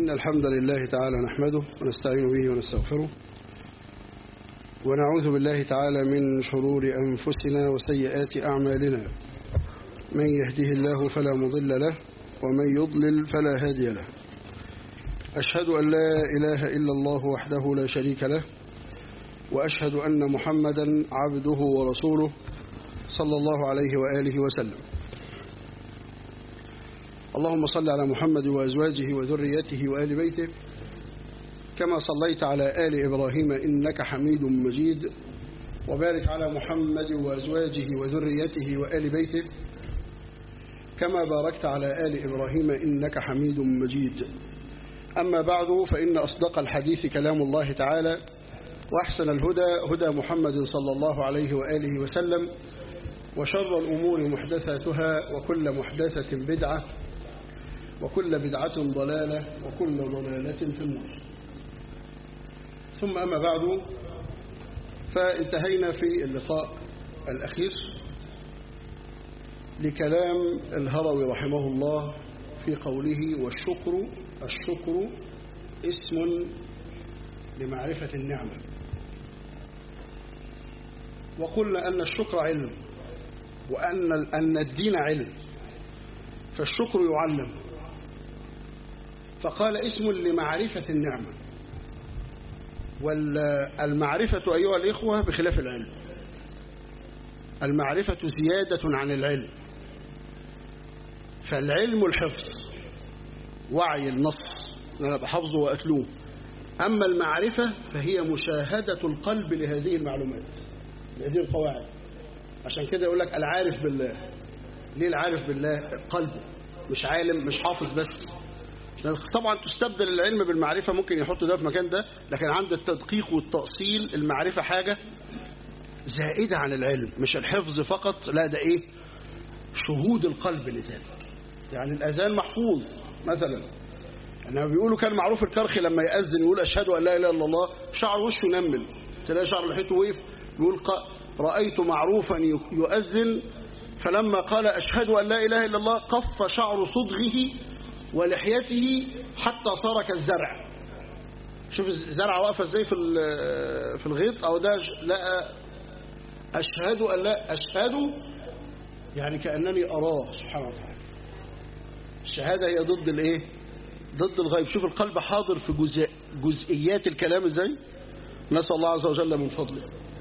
إن الحمد لله تعالى نحمده ونستعين به ونستغفره ونعوذ بالله تعالى من شرور أنفسنا وسيئات أعمالنا من يهده الله فلا مضل له ومن يضلل فلا هادي له أشهد أن لا إله إلا الله وحده لا شريك له وأشهد أن محمدا عبده ورسوله صلى الله عليه وآله وسلم اللهم صل على محمد وأزواجه وذريته وآل بيته كما صليت على آل إبراهيم إنك حميد مجيد وبارك على محمد وأزواجه وذريته وآل بيته كما باركت على آل إبراهيم إنك حميد مجيد أما بعد فإن أصدق الحديث كلام الله تعالى وأحسن الهدى هدى محمد صلى الله عليه وآله وسلم وشر الأمور محدثاتها وكل محدثة بدعة وكل بدعة ضلالة وكل ضلالة في النار ثم أما بعد فانتهينا في اللقاء الأخير لكلام الهروي رحمه الله في قوله والشكر الشكر اسم لمعرفة النعمة وقلنا أن الشكر علم وأن أن الدين علم فالشكر يعلم فقال اسم لمعرفة النعمة والمعرفة أيها الإخوة بخلاف العلم المعرفة زيادة عن العلم فالعلم الحفظ وعي النص أنا بحفظه وأتلوه أما المعرفة فهي مشاهدة القلب لهذه المعلومات لهذه القواعد عشان كده يقول لك العارف بالله ليه العارف بالله قلبه مش عالم مش حافظ بس طبعا تستبدل العلم بالمعرفة ممكن يحط ده في مكان ده لكن عند التدقيق والتأصيل المعرفة حاجة زائدة عن العلم مش الحفظ فقط لا ده ايه شهود القلب لذلك يعني الأذان محفوظ مثلا انما بيقولوا كان معروف الكرخي لما يأذن يقول أشهد أن لا إله إلا الله شعر وشه نمل تلاقي شعر لحيته وقف يقول رأيت معروفا يؤذن فلما قال أشهد أن لا إله إلا الله قف شعر صدغه ولحيته حتى صار كالزرع شوف الزرع واقفه ازاي في في الغيط او ده لا اشهد ان لا اشهد يعني كانني اراه سبحانه وتعالى الشهاده هي ضد الايه ضد الغيب شوف القلب حاضر في جزء جزئيات الكلام ازاي نسال الله عز وجل من فضله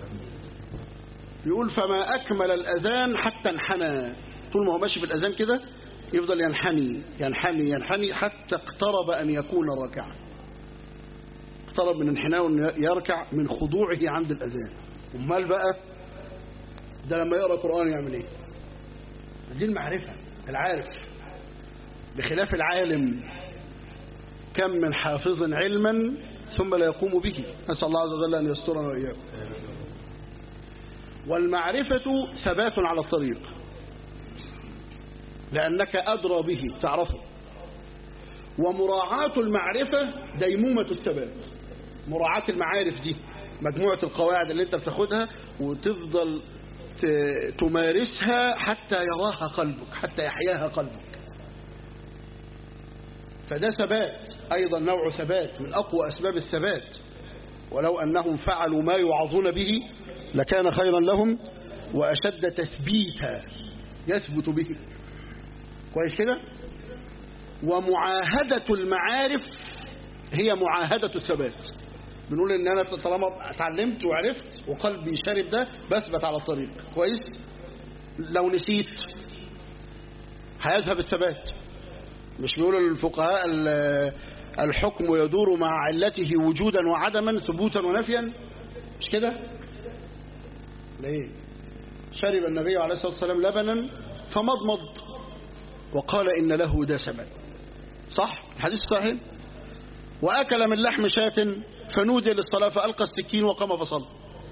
يقول فما اكمل الاذان حتى انحنى طول ما هو ماشي في الاذان كده يفضل ينحني ينحني ينحني حتى اقترب أن يكون راكعا اقترب من انحناء يركع من خضوعه عند الأذان امال بقى ده لما يقرأ قرآن يعمل ايه دي المعرفة العارف بخلاف العالم كم من حافظ علما ثم لا يقوم به نسأل الله عز وجل أن يسترنا وإياكم والمعرفة ثبات على الطريق لأنك أدرى به تعرفه ومراعاة المعرفة ديمومة الثبات مراعاة المعارف دي مجموعة القواعد اللي انت بتاخدها وتفضل تمارسها حتى يراها قلبك حتى يحياها قلبك فده ثبات أيضا نوع ثبات من أقوى أسباب الثبات ولو أنهم فعلوا ما يوعظون به لكان خيرا لهم وأشد تثبيتا يثبت به كويس كده ومعاهدة المعارف هي معاهدة الثبات بنقول ان انا طالما اتعلمت وعرفت وقلبي شارب ده بثبت على الطريق كويس لو نسيت هيذهب الثبات مش بيقولوا الفقهاء الحكم يدور مع علته وجودا وعدما ثبوتا ونفيا مش كده ليه شرب النبي عليه الصلاة والسلام لبنا فمضمض وقال إن له دسما صح الحديث صحيح وأكل من لحم شاة فنودي للصلاة فألقى السكين وقام فصلى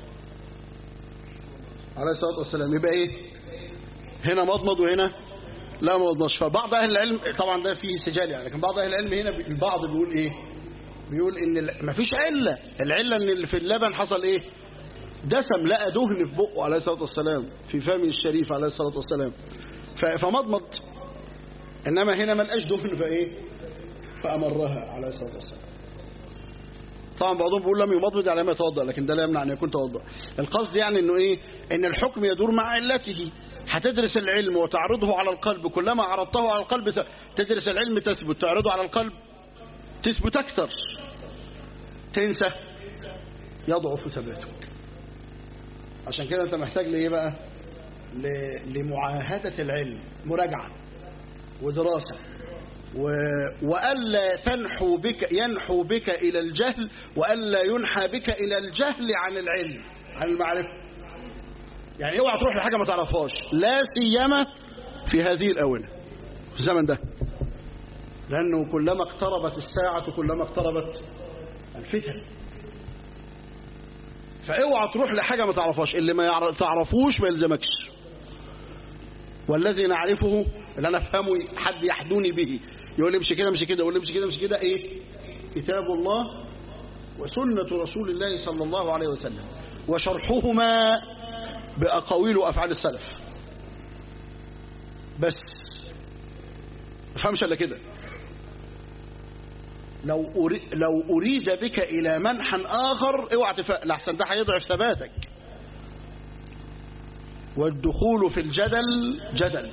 عليه الصلاة والسلام يبقى إيه هنا مضمض وهنا لا مضمضش فبعض أهل العلم طبعا ده فيه سجال يعني لكن بعض أهل العلم هنا البعض بيقول إيه بيقول إن ما فيش علة العلة إن اللي في اللبن حصل إيه دسم لقى دهن في بقه عليه الصلاة والسلام في فمه الشريف عليه الصلاة والسلام فمضمض إنما هنا ما لقاش دهن فإيه فأمرها عليه الصلاة والسلام طبعا بعضهم بيقول لم يمضمض على ما يتوضا لكن ده لا يمنع ان يكون توضا القصد يعني انه ايه ان الحكم يدور مع علته هتدرس العلم وتعرضه على القلب كلما عرضته على القلب ت- تدرس العلم تثبت تعرضه على القلب تثبت اكثر تنسى يضعف ثباتك عشان كده انت محتاج لايه بقى ل- لمعاهدة العلم مراجعة ودراسة و... وألا تنحو بك ينحو بك إلى الجهل وألا ينحى بك إلى الجهل عن العلم عن المعرفة يعني اوعى تروح لحاجة ما تعرفهاش لا سيما في هذه الأونة في الزمن ده لأنه كلما اقتربت الساعة كلما اقتربت الفتن فاوعى تروح لحاجة ما تعرفهاش اللي ما يعرف- تعرفوش ما يلزمكش والذي نعرفه اللي انا افهمه حد يحدوني به يقول لي امشي كده امشي كده يقول لي امشي كده امشي كده ايه كتاب الله وسنة رسول الله صلى الله عليه وسلم وشرحهما بأقاويل وأفعال السلف بس ما فهمش الا كده لو أري... لو أريد بك إلى منحى آخر اوعى تفق لحسن ده هيضعف ثباتك والدخول في الجدل جدل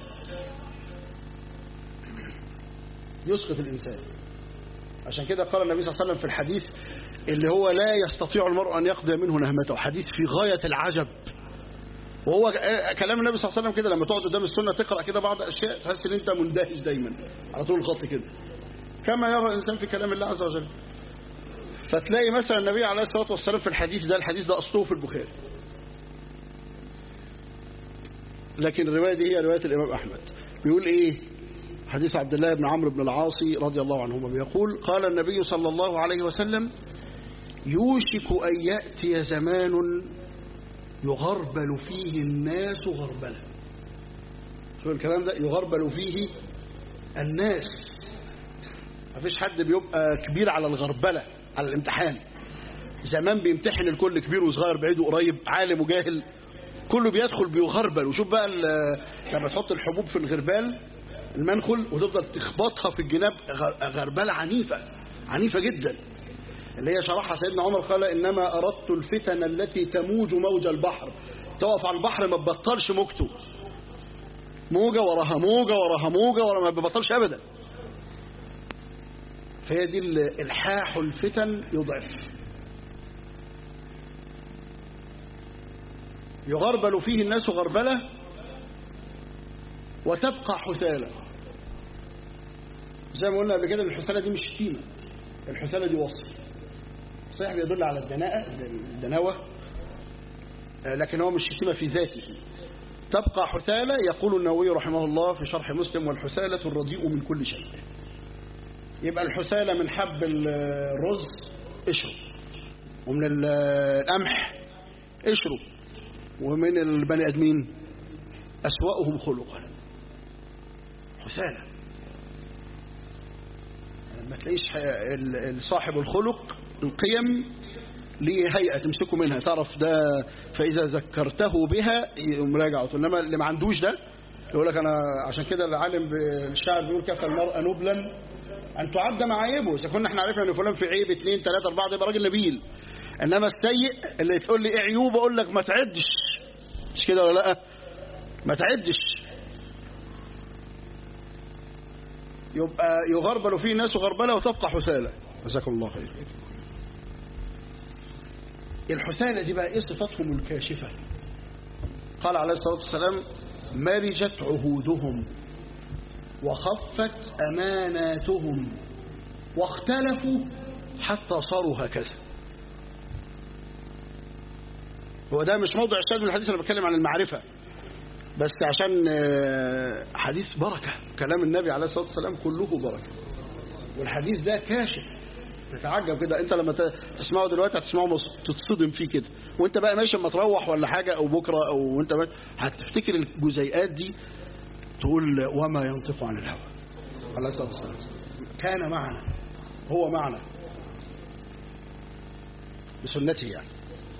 يسقط الإنسان عشان كده قال النبي صلى الله عليه وسلم في الحديث اللي هو لا يستطيع المرء أن يقضي منه نهمته حديث في غاية العجب وهو كلام النبي صلى الله عليه وسلم كده لما تقعد قدام السنة تقرأ كده بعض أشياء تحس ان انت مندهش دايما على طول الخط كده كما يرى الإنسان في كلام الله عز وجل فتلاقي مثلا النبي عليه الصلاة والسلام في الحديث ده الحديث ده أصله في البخاري لكن الرواية دي هي رواية الإمام أحمد بيقول إيه حديث عبد الله بن عمرو بن العاصي رضي الله عنهما بيقول قال النبي صلى الله عليه وسلم يوشك أن يأتي زمان يغربل فيه الناس غربلة شو الكلام ده يغربل فيه الناس مفيش حد بيبقى كبير على الغربلة على الامتحان زمان بيمتحن الكل كبير وصغير بعيد وقريب عالم وجاهل كله بيدخل بيغربل وشوف بقى لما تحط الحبوب في الغربال المنخل وتفضل تخبطها في الجناب غربلة عنيفة عنيفة جدا اللي هي شرحها سيدنا عمر قال إنما أردت الفتن التي تموج موج البحر تقف على البحر ما تبطلش موجته موجة وراها موجة وراها موجة وراها ما ببطلش أبدا فهي دي الحاح الفتن يضعف يغربل فيه الناس غربلة وتبقى حثالة زي ما قلنا قبل كده الحثالة دي مش شتيمة الحثالة دي وصف صحيح بيدل على الدناءة الدناوة لكن هو مش شتيمة في ذاته تبقى حثالة يقول النووي رحمه الله في شرح مسلم والحثالة الرديء من كل شيء يبقى الحثالة من حب الرز اشرب ومن القمح اشرب ومن البني ادمين أسوأهم خلقا حثالة ما تلاقيش صاحب الخلق القيم ليه هيئة تمسكه منها تعرف ده فإذا ذكرته بها يقوم راجعه إنما اللي ما عندوش ده يقول لك أنا عشان كده العالم بالشعر بيقول كفى المرأة نبلا أن تعد معايبه إذا كنا احنا عرفنا إن فلان في عيب اثنين ثلاثة أربعة يبقى راجل نبيل إنما السيء اللي تقول لي إيه عيوب أقول لك ما تعدش مش كده ولا لأ ما تعدش يبقى يغربل فيه ناس غربلة وتبقى حثالة جزاكم الله خير الحثالة دي بقى ايه صفاتهم الكاشفة قال عليه الصلاة والسلام مرجت عهودهم وخفت أماناتهم واختلفوا حتى صاروا هكذا هو ده مش موضع الشاهد من الحديث اللي بتكلم عن المعرفة بس عشان حديث بركة كلام النبي عليه الصلاة والسلام كله بركة والحديث ده كاشف تتعجب كده انت لما تسمعه دلوقتي هتسمعه تتصدم فيه كده وانت بقى ماشي اما تروح ولا حاجة او بكرة او انت بقى هتفتكر الجزيئات دي تقول وما ينطق عن الهوى عليه الصلاة والسلام كان معنا هو معنا بسنته يعني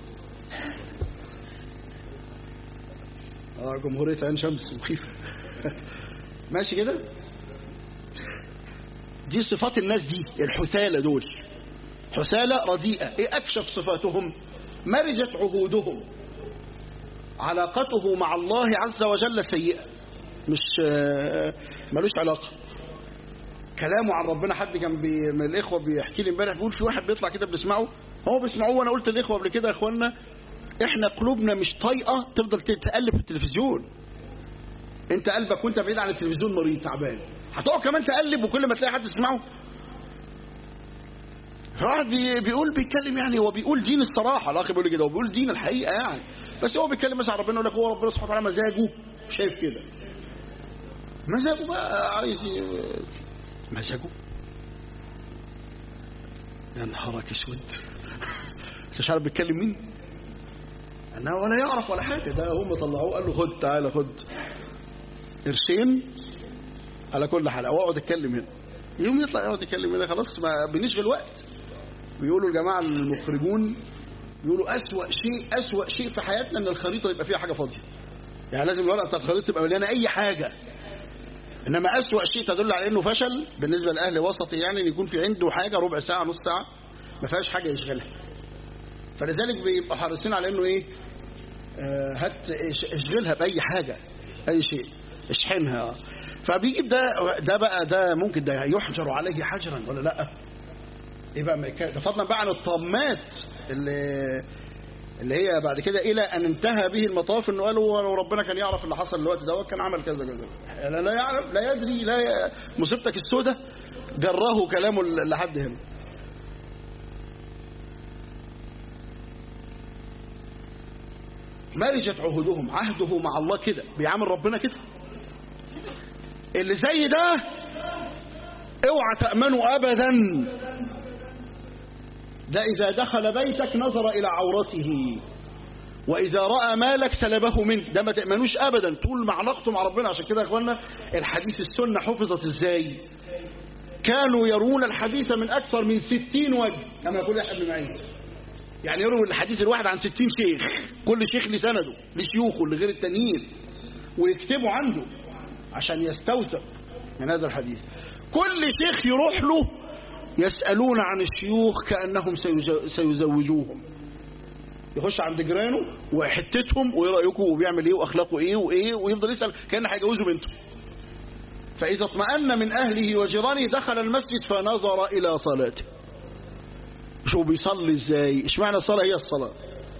اه جمهورية عين شمس مخيفة ماشي كده دي صفات الناس دي الحثالة دول حثالة رديئة ايه اكشف صفاتهم مرجت عهودهم علاقته مع الله عز وجل سيئة مش ملوش علاقة كلامه عن ربنا حد كان بي من الإخوة بيحكي لي امبارح بيقول في واحد بيطلع كده بنسمعه هو بيسمعوه وأنا قلت للإخوة قبل كده يا إخوانا إحنا قلوبنا مش طايقة تفضل تقلب في التلفزيون أنت قلبك وأنت بعيد عن التلفزيون مريض تعبان هتقعد كمان تقلب وكل ما تلاقي حد تسمعه فواحد بيقول بيتكلم يعني هو بيقول دين الصراحة الأخ بيقول كده هو بيقول دين الحقيقة يعني بس هو بيتكلم مثلا عن ربنا يقول لك هو ربنا سبحانه وتعالى مزاجه شايف كده مزاجه بقى عايز مزاجه يا نهارك اسود مش عارف بيتكلم مين انا ولا يعرف ولا حاجه ده هم طلعوه قال له خد تعالى خد قرشين على كل حلقه واقعد اتكلم هنا يوم يطلع يقعد يتكلم هنا خلاص ما بنشغل وقت بيقولوا الجماعه المخرجون بيقولوا أسوأ شيء أسوأ شيء في حياتنا ان الخريطه يبقى فيها حاجه فاضيه يعني لازم الورقه بتاع الخريطه تبقى مليانه اي حاجه انما أسوأ شيء تدل على انه فشل بالنسبه لاهل وسطي يعني ان يكون في عنده حاجه ربع ساعه نص ساعه ما فيهاش حاجه يشغلها فلذلك بيبقوا حريصين على انه ايه آه هات اشغلها باي حاجه اي شيء اشحنها فبيجيب ده ده بقى ده ممكن ده يحجر عليه حجرا ولا لا ايه بقى ده فضلا بقى عن الطامات اللي اللي هي بعد كده الى ان انتهى به المطاف انه قالوا لو ربنا كان يعرف اللي حصل الوقت دوت كان عمل كذا كذا لا, لا يعرف لا يدري لا ي... مصيبتك السوداء جراه كلامه لحد هنا مرجت عهودهم عهده مع الله كده بيعامل ربنا كده اللي زي ده اوعى تأمنوا ابدا ده إذا دخل بيتك نظر إلى عورته وإذا رأى مالك سلبه منك ده ما تأمنوش أبدا طول ما علاقته مع ربنا عشان كده يا أخوانا الحديث السنة حفظت إزاي كانوا يرون الحديث من أكثر من ستين وجه كما يقول يحيى بن معين يعني يروي الحديث الواحد عن ستين شيخ كل شيخ لسنده لشيوخه لغير التانيين ويكتبوا عنده عشان يستوثق من هذا الحديث كل شيخ يروح له يسألون عن الشيوخ كأنهم سيزوجوهم يخش عند جيرانه وحتتهم وايه رايكم وبيعمل ايه واخلاقه ايه وايه ويفضل يسال كان هيجوزه بنته فاذا اطمأن من اهله وجيرانه دخل المسجد فنظر الى صلاته شوف بيصلي ازاي اشمعنى الصلاه هي الصلاه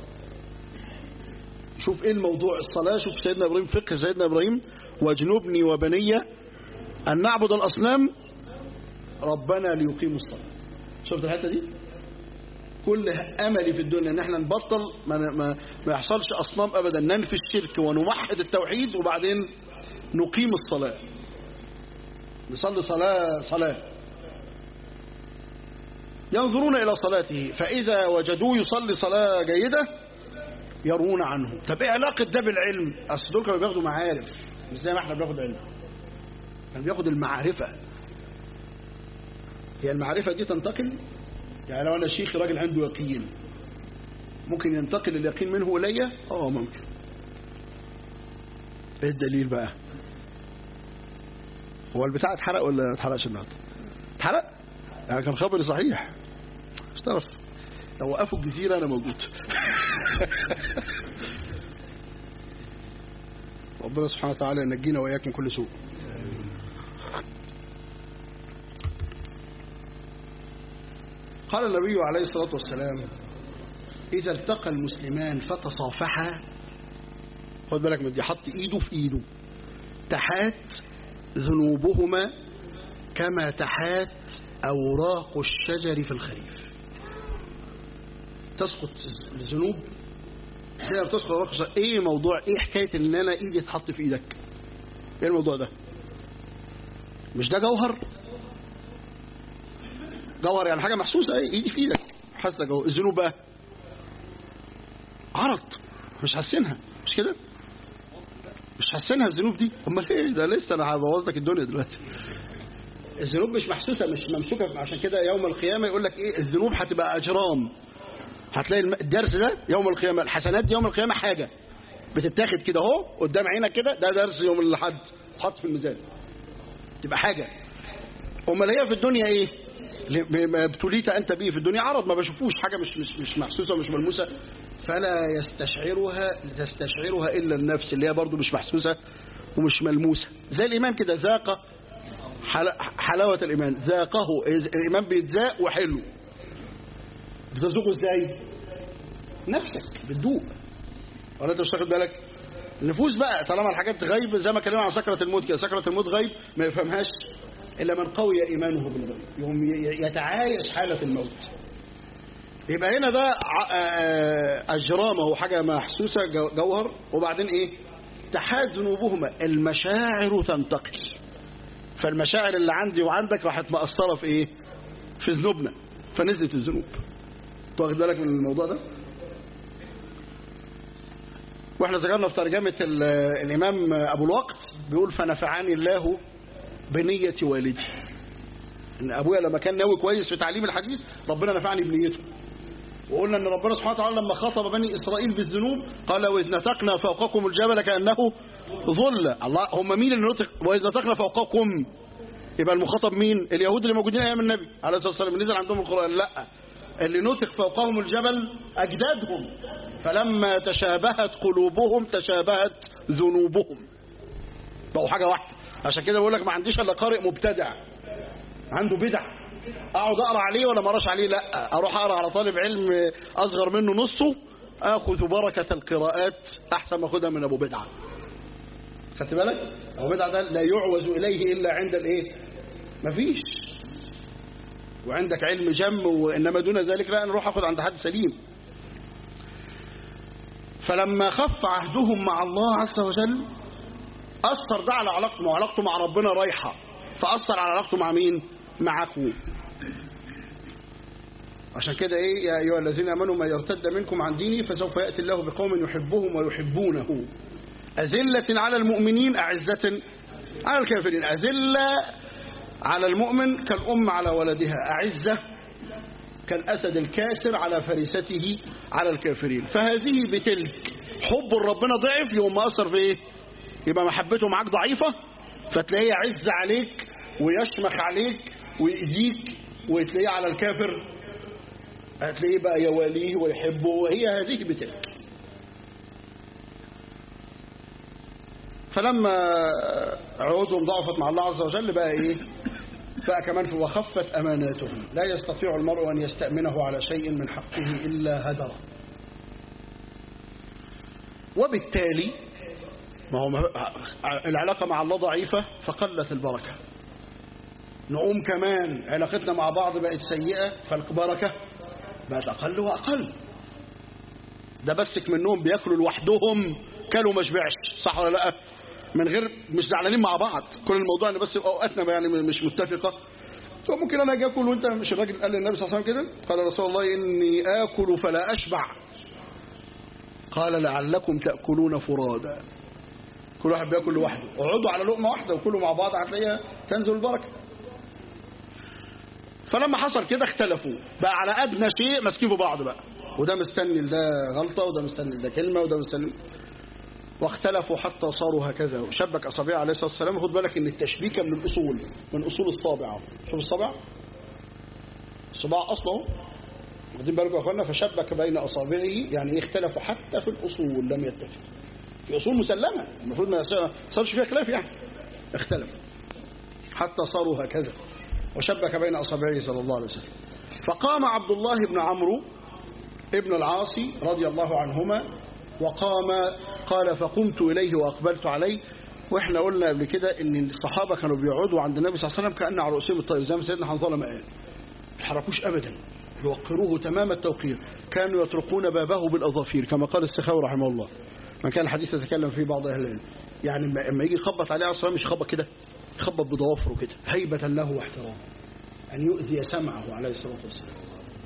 شوف ايه الموضوع الصلاه شوف سيدنا ابراهيم فقه سيدنا ابراهيم واجنبني وبني ان نعبد الاصنام ربنا ليقيموا الصلاة شفت الحتة دي كل أملي في الدنيا ان احنا نبطل ما, ما, ما يحصلش أصنام أبدا ننفي الشرك ونوحد التوحيد وبعدين نقيم الصلاة نصلي صلاة صلاة ينظرون إلى صلاته فإذا وجدوه يصلي صلاة جيدة يرون عنه طب ايه علاقة ده بالعلم أصل دول كانوا بياخدوا معارف مش زي ما احنا بناخد علم كان بياخد المعرفة هي المعرفة دي تنتقل يعني لو أنا شيخ راجل عنده يقين ممكن ينتقل اليقين منه إلي اه ممكن ايه الدليل بقى هو البتاع اتحرق ولا ما اتحرقش النهارده اتحرق يعني كان خبري صحيح مش تعرف لو وقفوا الجزيرة أنا موجود ربنا سبحانه وتعالى ينجينا وإياكم كل سوء قال النبي عليه الصلاة والسلام إذا التقى المسلمان فتصافحا خد بالك من دي حط إيده في إيده تحات ذنوبهما كما تحات أوراق الشجر في الخريف تسقط الذنوب هي بتسقط أوراق الشجر إيه موضوع إيه حكاية إن أنا إيدي تحط في إيدك إيه الموضوع ده مش ده جوهر جوهر يعني حاجة محسوسة ايه ايدي في ايدك حاسة جوهر الذنوب بقى عرض مش حاسينها مش كده مش حاسينها الذنوب دي امال ايه ده لسه انا هبوظ لك الدنيا دلوقتي الذنوب مش محسوسة مش ممسوكة عشان كده يوم القيامة يقول لك ايه الذنوب هتبقى اجرام هتلاقي الدرس ده يوم القيامة الحسنات دي يوم القيامة حاجة بتتاخد كده اهو قدام عينك كده ده درس يوم الاحد حط في الميزان تبقى حاجة امال هي في الدنيا ايه ما ابتليت انت به في الدنيا عرض ما بشوفوش حاجه مش مش مش محسوسه ومش ملموسه فلا يستشعرها تستشعرها الا النفس اللي هي برضه مش محسوسه ومش ملموسه زي الايمان كده ذاق حلاوه الايمان ذاقه الايمان بيتذاق وحلو بتذوقه ازاي نفسك بتدوق ولا انت مش واخد بالك النفوس بقى طالما الحاجات غيب زي ما اتكلمنا عن سكره الموت كده سكره الموت غيب ما يفهمهاش الا من قوي ايمانه بالغيب يوم يتعايش حاله الموت يبقى هنا ده اجرامه هو حاجه محسوسه جوهر وبعدين ايه تحاد ذنوبهما المشاعر تنتقل فالمشاعر اللي عندي وعندك راحت مأثره في ايه في ذنوبنا فنزلت الذنوب واخد بالك من الموضوع ده واحنا ذكرنا في ترجمة الإمام أبو الوقت بيقول فنفعني الله بنية والدي إن أبويا لما كان ناوي كويس في تعليم الحديث ربنا نفعني بنيته وقلنا ان ربنا سبحانه وتعالى لما خاطب بني اسرائيل بالذنوب قال واذ نتقنا فوقكم الجبل كانه ظل الله هم مين اللي نطق واذ نتقنا فوقكم يبقى المخاطب مين اليهود اللي موجودين ايام النبي عليه الصلاه والسلام نزل عندهم القران لا اللي نطق فوقهم الجبل اجدادهم فلما تشابهت قلوبهم تشابهت ذنوبهم بقوا حاجه واحده عشان كده بقول لك ما عنديش الا قارئ مبتدع عنده بدع اقعد اقرا عليه ولا ما اقراش عليه لا اروح اقرا على طالب علم اصغر منه نصه اخذ بركه القراءات احسن ما اخذها من ابو بدعه خدت بالك ابو بدعه ده لا يعوز اليه الا عند الايه مفيش وعندك علم جم وانما دون ذلك لا نروح اخذ عند حد سليم فلما خف عهدهم مع الله عز وجل اثر ده على علاقته وعلاقته مع ربنا رايحه فاثر على علاقته مع مين مع اخوه عشان كده ايه يا ايها الذين امنوا ما يرتد منكم عن ديني فسوف ياتي الله بقوم يحبهم ويحبونه أذلة على المؤمنين أعزة على الكافرين أذلة على المؤمن كالأم على ولدها أعزة كالأسد الكاسر على فريسته على الكافرين فهذه بتلك حب ربنا ضعف يوم ما أثر في إيه يبقى محبته معاك ضعيفة فتلاقيه يعز عليك ويشمخ عليك ويأذيك وتلاقيه على الكافر هتلاقيه بقى يواليه ويحبه وهي هذه بتلك فلما عهودهم ضعفت مع الله عز وجل بقى ايه بقى كمان في وخفت اماناتهم لا يستطيع المرء ان يستأمنه على شيء من حقه الا هدره وبالتالي ما هو العلاقة مع الله ضعيفة فقلت البركة نقوم كمان علاقتنا مع بعض بقت سيئة فالبركة بقت أقل وأقل ده بسك منهم بياكلوا لوحدهم كلوا ما شبعش صح ولا لا من غير مش زعلانين مع بعض كل الموضوع ان بس اوقاتنا يعني مش متفقه فممكن انا اجي اكل وانت مش الراجل قال للنبي صلى الله عليه وسلم كده قال رسول الله اني اكل فلا اشبع قال لعلكم تاكلون فرادا كل واحد بياكل لوحده اقعدوا على لقمه واحده وكلوا مع بعض هتلاقيها تنزل البركه فلما حصل كده اختلفوا بقى على ادنى شيء ماسكين في بعض بقى وده مستني ده غلطه وده مستني ده كلمه وده مستني واختلفوا حتى صاروا هكذا وشبك اصابع عليه الصلاه والسلام خد بالك ان التشبيكه من الاصول من اصول الصابع شوف الصابع الصباع اصله واخدين بالكم يا اخوانا فشبك بين اصابعه يعني اختلفوا حتى في الاصول لم يتفقوا في اصول مسلمه المفروض ما يصيرش فيها خلاف يعني اختلف حتى صاروا هكذا وشبك بين اصابعه صلى الله عليه وسلم فقام عبد الله بن عمرو ابن العاصي رضي الله عنهما وقام قال فقمت إليه وأقبلت عليه وإحنا قلنا قبل كده إن الصحابة كانوا بيقعدوا عند النبي صلى الله عليه وسلم كأن على رؤوسهم الطير زي ما سيدنا حنظلة ما قال ما يحركوش أبدا يوقروه تمام التوقير كانوا يطرقون بابه بالأظافير كما قال السخاوي رحمه الله ما كان الحديث يتكلم فيه بعض أهل العلم يعني لما يجي يخبط عليه عليه الصلاة مش يخبط كده يخبط بضوافره كده هيبة له واحترام أن يؤذي سمعه عليه الصلاة والسلام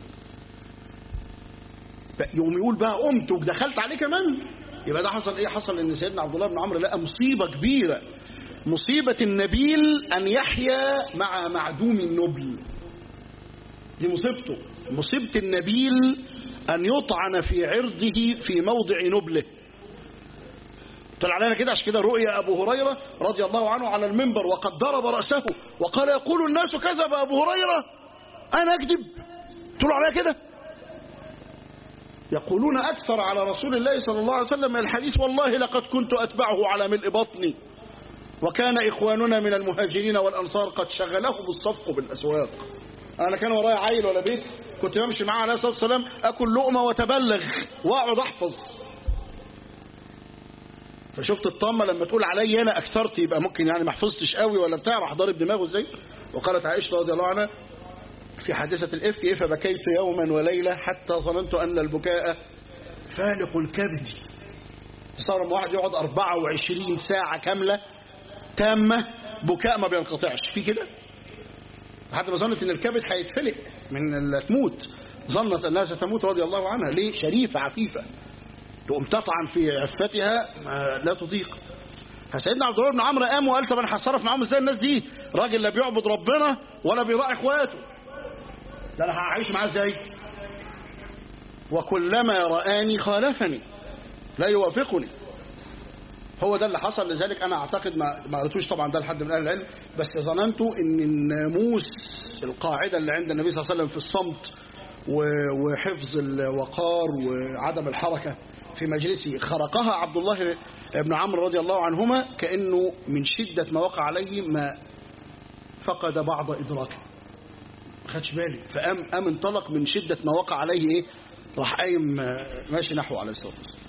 يوم يقول بقى قمت ودخلت عليه كمان يبقى ده حصل ايه حصل ان سيدنا عبد الله بن عمرو لقى مصيبة كبيرة مصيبة النبيل ان يحيا مع معدوم النبل دي مصيبته مصيبة النبيل ان يطعن في عرضه في موضع نبله طلع علينا كده عشان كده رؤيا أبو هريرة رضي الله عنه على المنبر وقد ضرب رأسه وقال يقول الناس كذب أبو هريرة أنا أكذب طلعوا عليا كده يقولون أكثر على رسول الله صلى الله عليه وسلم من الحديث والله لقد كنت أتبعه على ملء بطني وكان إخواننا من المهاجرين والأنصار قد شغلهم الصفق بالأسواق أنا كان ورايا عيل ولا بيت كنت بمشي معاه عليه الصلاة والسلام أكل لقمة وتبلغ وأقعد أحفظ فشفت الطامة لما تقول علي أنا أكثرت يبقى ممكن يعني ما حفظتش قوي ولا بتاع راح ضارب دماغه إزاي وقالت عائشة رضي الله عنها في حادثة الإفك فبكيت يوما وليلة حتى ظننت أن البكاء فالق الكبد تصور واحد يقعد 24 ساعة كاملة تامة بكاء ما بينقطعش في كده لحد ما ظنت ان الكبد هيتفلق من تموت ظنت انها ستموت رضي الله عنها ليه شريفة عفيفة تقوم تطعن في عفتها لا تطيق فسيدنا عبد الله بن عمرو قام وقال طب انا هتصرف معاهم ازاي الناس دي راجل لا بيعبد ربنا ولا بيراعي اخواته ده انا هعيش معاه ازاي وكلما رآني خالفني لا يوافقني هو ده اللي حصل لذلك انا اعتقد ما ما قريتوش طبعا ده لحد من اهل العلم بس ظننت ان الناموس القاعده اللي عند النبي صلى الله عليه وسلم في الصمت وحفظ الوقار وعدم الحركه في مجلسه خرقها عبد الله بن عمرو رضي الله عنهما كانه من شده ما وقع عليه ما فقد بعض ادراكه ما خدش بالي فقام قام انطلق من شده ما وقع عليه ايه راح قايم ماشي نحوه عليه الصلاه والسلام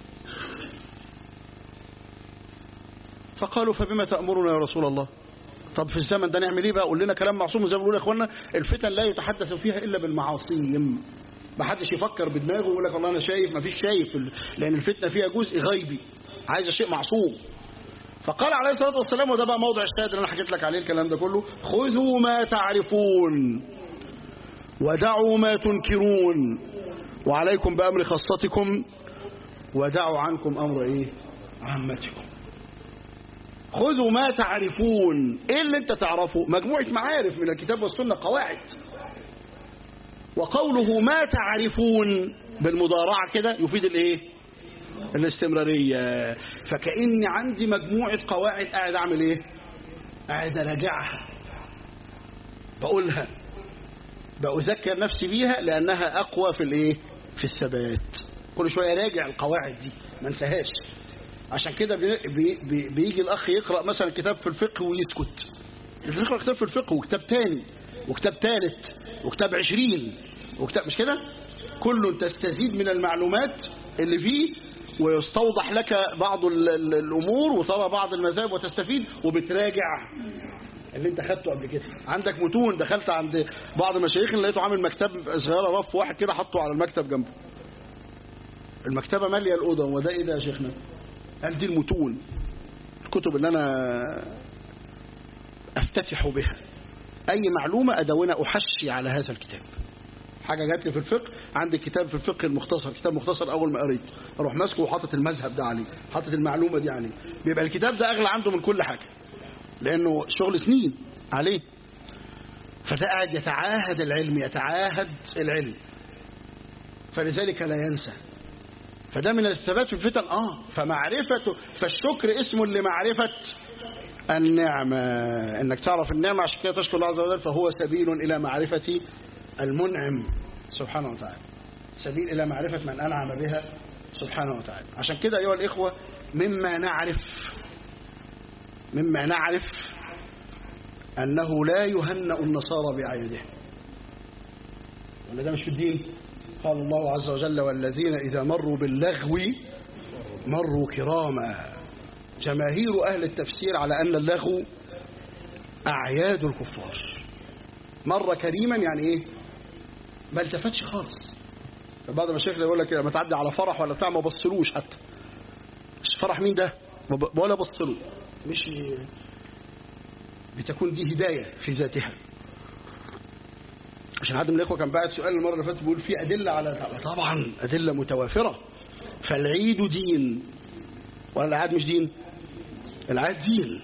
فقالوا فبما تأمرنا يا رسول الله طب في الزمن ده نعمل ايه بقى قول لنا كلام معصوم زي ما بيقولوا يا اخوانا الفتن لا يتحدث فيها الا بالمعاصي ما حدش يفكر بدماغه ويقول لك والله انا شايف ما فيش شايف لان الفتنه فيها جزء غيبي عايزه شيء معصوم فقال عليه الصلاه والسلام وده بقى موضع الشاهد اللي انا حكيت لك عليه الكلام ده كله خذوا ما تعرفون ودعوا ما تنكرون وعليكم بامر خاصتكم ودعوا عنكم امر ايه عامتكم خذوا ما تعرفون ايه اللي انت تعرفه مجموعة معارف من الكتاب والسنة قواعد وقوله ما تعرفون بالمضارعة كده يفيد الايه الاستمرارية فكأني عندي مجموعة قواعد قاعد اعمل ايه قاعد اراجعها بقولها بأذكر نفسي بيها لانها اقوى في الايه في الثبات كل شوية راجع القواعد دي ما انساهاش عشان كده بي بي بيجي الأخ يقرأ مثلا كتاب في الفقه ويسكت يقرأ كتاب في الفقه وكتاب تاني وكتاب ثالث وكتاب عشرين وكتاب مش كده كل تستزيد من المعلومات اللي فيه ويستوضح لك بعض الأمور وترى بعض المذاهب وتستفيد وبتراجع اللي انت خدته قبل كده عندك متون دخلت عند بعض المشايخ لقيته عامل مكتب صغيره رف واحد كده حطه على المكتب جنبه المكتبه ماليه الاوضه وده ايه ده يا شيخنا قال دي المتون الكتب اللي أنا أفتتح بها أي معلومة أدونة أحشي على هذا الكتاب حاجة جات لي في الفقه عندي كتاب في الفقه المختصر كتاب مختصر أول ما قريت أروح ماسكه وحاطط المذهب ده عليه حاطط المعلومة دي عليه بيبقى الكتاب ده أغلى عنده من كل حاجة لأنه شغل سنين عليه فده قاعد يتعاهد العلم يتعاهد العلم فلذلك لا ينسى فده من الثبات في الفتن اه فمعرفته فالشكر اسم لمعرفة النعمة انك تعرف النعمة عشان كده تشكر الله عز وجل فهو سبيل الى معرفة المنعم سبحانه وتعالى سبيل الى معرفة من انعم بها سبحانه وتعالى عشان كده ايها الاخوة مما نعرف مما نعرف انه لا يهنأ النصارى بعيدهم ولا ده مش في الدين قال الله عز وجل والذين إذا مروا باللغو مروا كراما جماهير أهل التفسير على أن اللغو أعياد الكفار مر كريما يعني إيه ما التفتش خالص بعض المشايخ يقول لك لما تعدي على فرح ولا بتاع ما بصلوش حتى مش فرح مين ده ولا بصلوا مش بتكون دي هداية في ذاتها عشان حد من الاخوه كان بعت سؤال المره اللي فاتت بيقول في ادله على طبعا ادله متوافره فالعيد دين ولا العيد مش دين العيد دين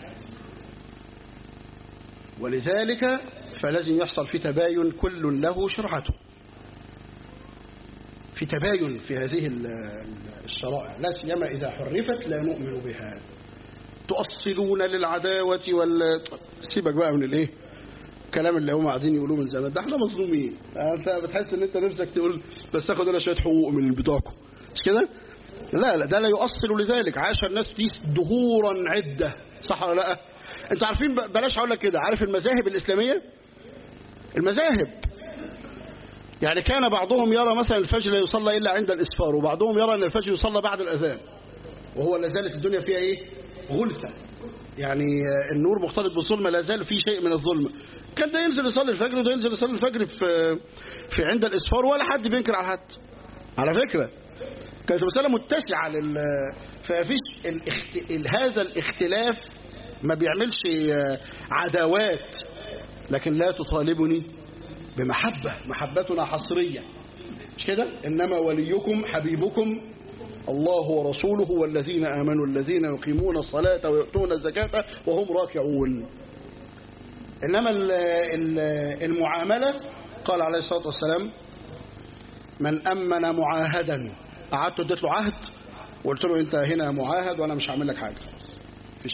ولذلك فلازم يحصل في تباين كل له شرعته في تباين في هذه ال- الشرائع لا سيما إذا حرفت لا نؤمن بها تؤصلون للعداوة وال سيبك بقى من الايه الكلام اللي هم قاعدين يقولوه من زمان ده احنا مظلومين انت بتحس ان انت نفسك تقول بس اخد انا شويه حقوق من بتوعكم مش كده لا لا ده لا يؤصل لذلك عاش الناس فيه دهورا عده صح ولا لا انتوا عارفين ب- بلاش اقول لك كده عارف المذاهب الاسلاميه المذاهب يعني كان بعضهم يرى مثلا الفجر لا يصلى الا عند الاسفار وبعضهم يرى ان الفجر يصلى بعد الاذان وهو لا زالت الدنيا فيها ايه غلسه يعني آه، النور مختلط بالظلمه لا زال في شيء من الظلمه كان ده ينزل يصلي الفجر وده ينزل يصلي الفجر في في عند الاسفار ولا حد بينكر على حد على فكره كانت المساله متسعه لل فمفيش الاخت... ال- هذا الاختلاف ما بيعملش آه، عداوات لكن لا تطالبني بمحبه محبتنا حصريه مش كده انما وليكم حبيبكم الله ورسوله والذين آمنوا الذين يقيمون الصلاة ويؤتون الزكاة وهم راكعون إنما ال- ال- المعاملة قال عليه الصلاة والسلام من أمن معاهدا قعدت اديت له عهد وقلت له أنت هنا معاهد وأنا مش هعمل لك حاجة مفيش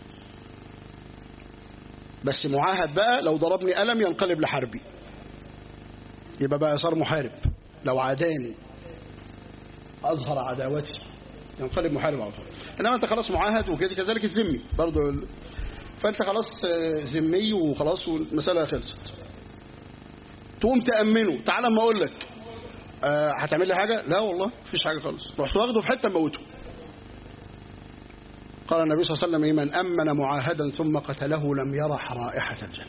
بس معاهد بقى لو ضربني قلم ينقلب لحربي يبقى بقى صار محارب لو عاداني أظهر عداوتي ينقلب محارب على طول إنما أنت خلاص معاهد وكده كذلك الذمي برضه ال- فأنت خلاص آه، ذمي وخلاص والمسألة خلصت تقوم تأمنه تعال اما أقول لك آه، هتعمل لي حاجة لا والله مفيش حاجة خالص رحت واخده في حتة موته قال النبي صلى الله عليه وسلم إيه، من أمن معاهدا ثم قتله لم يرح رائحة الجنة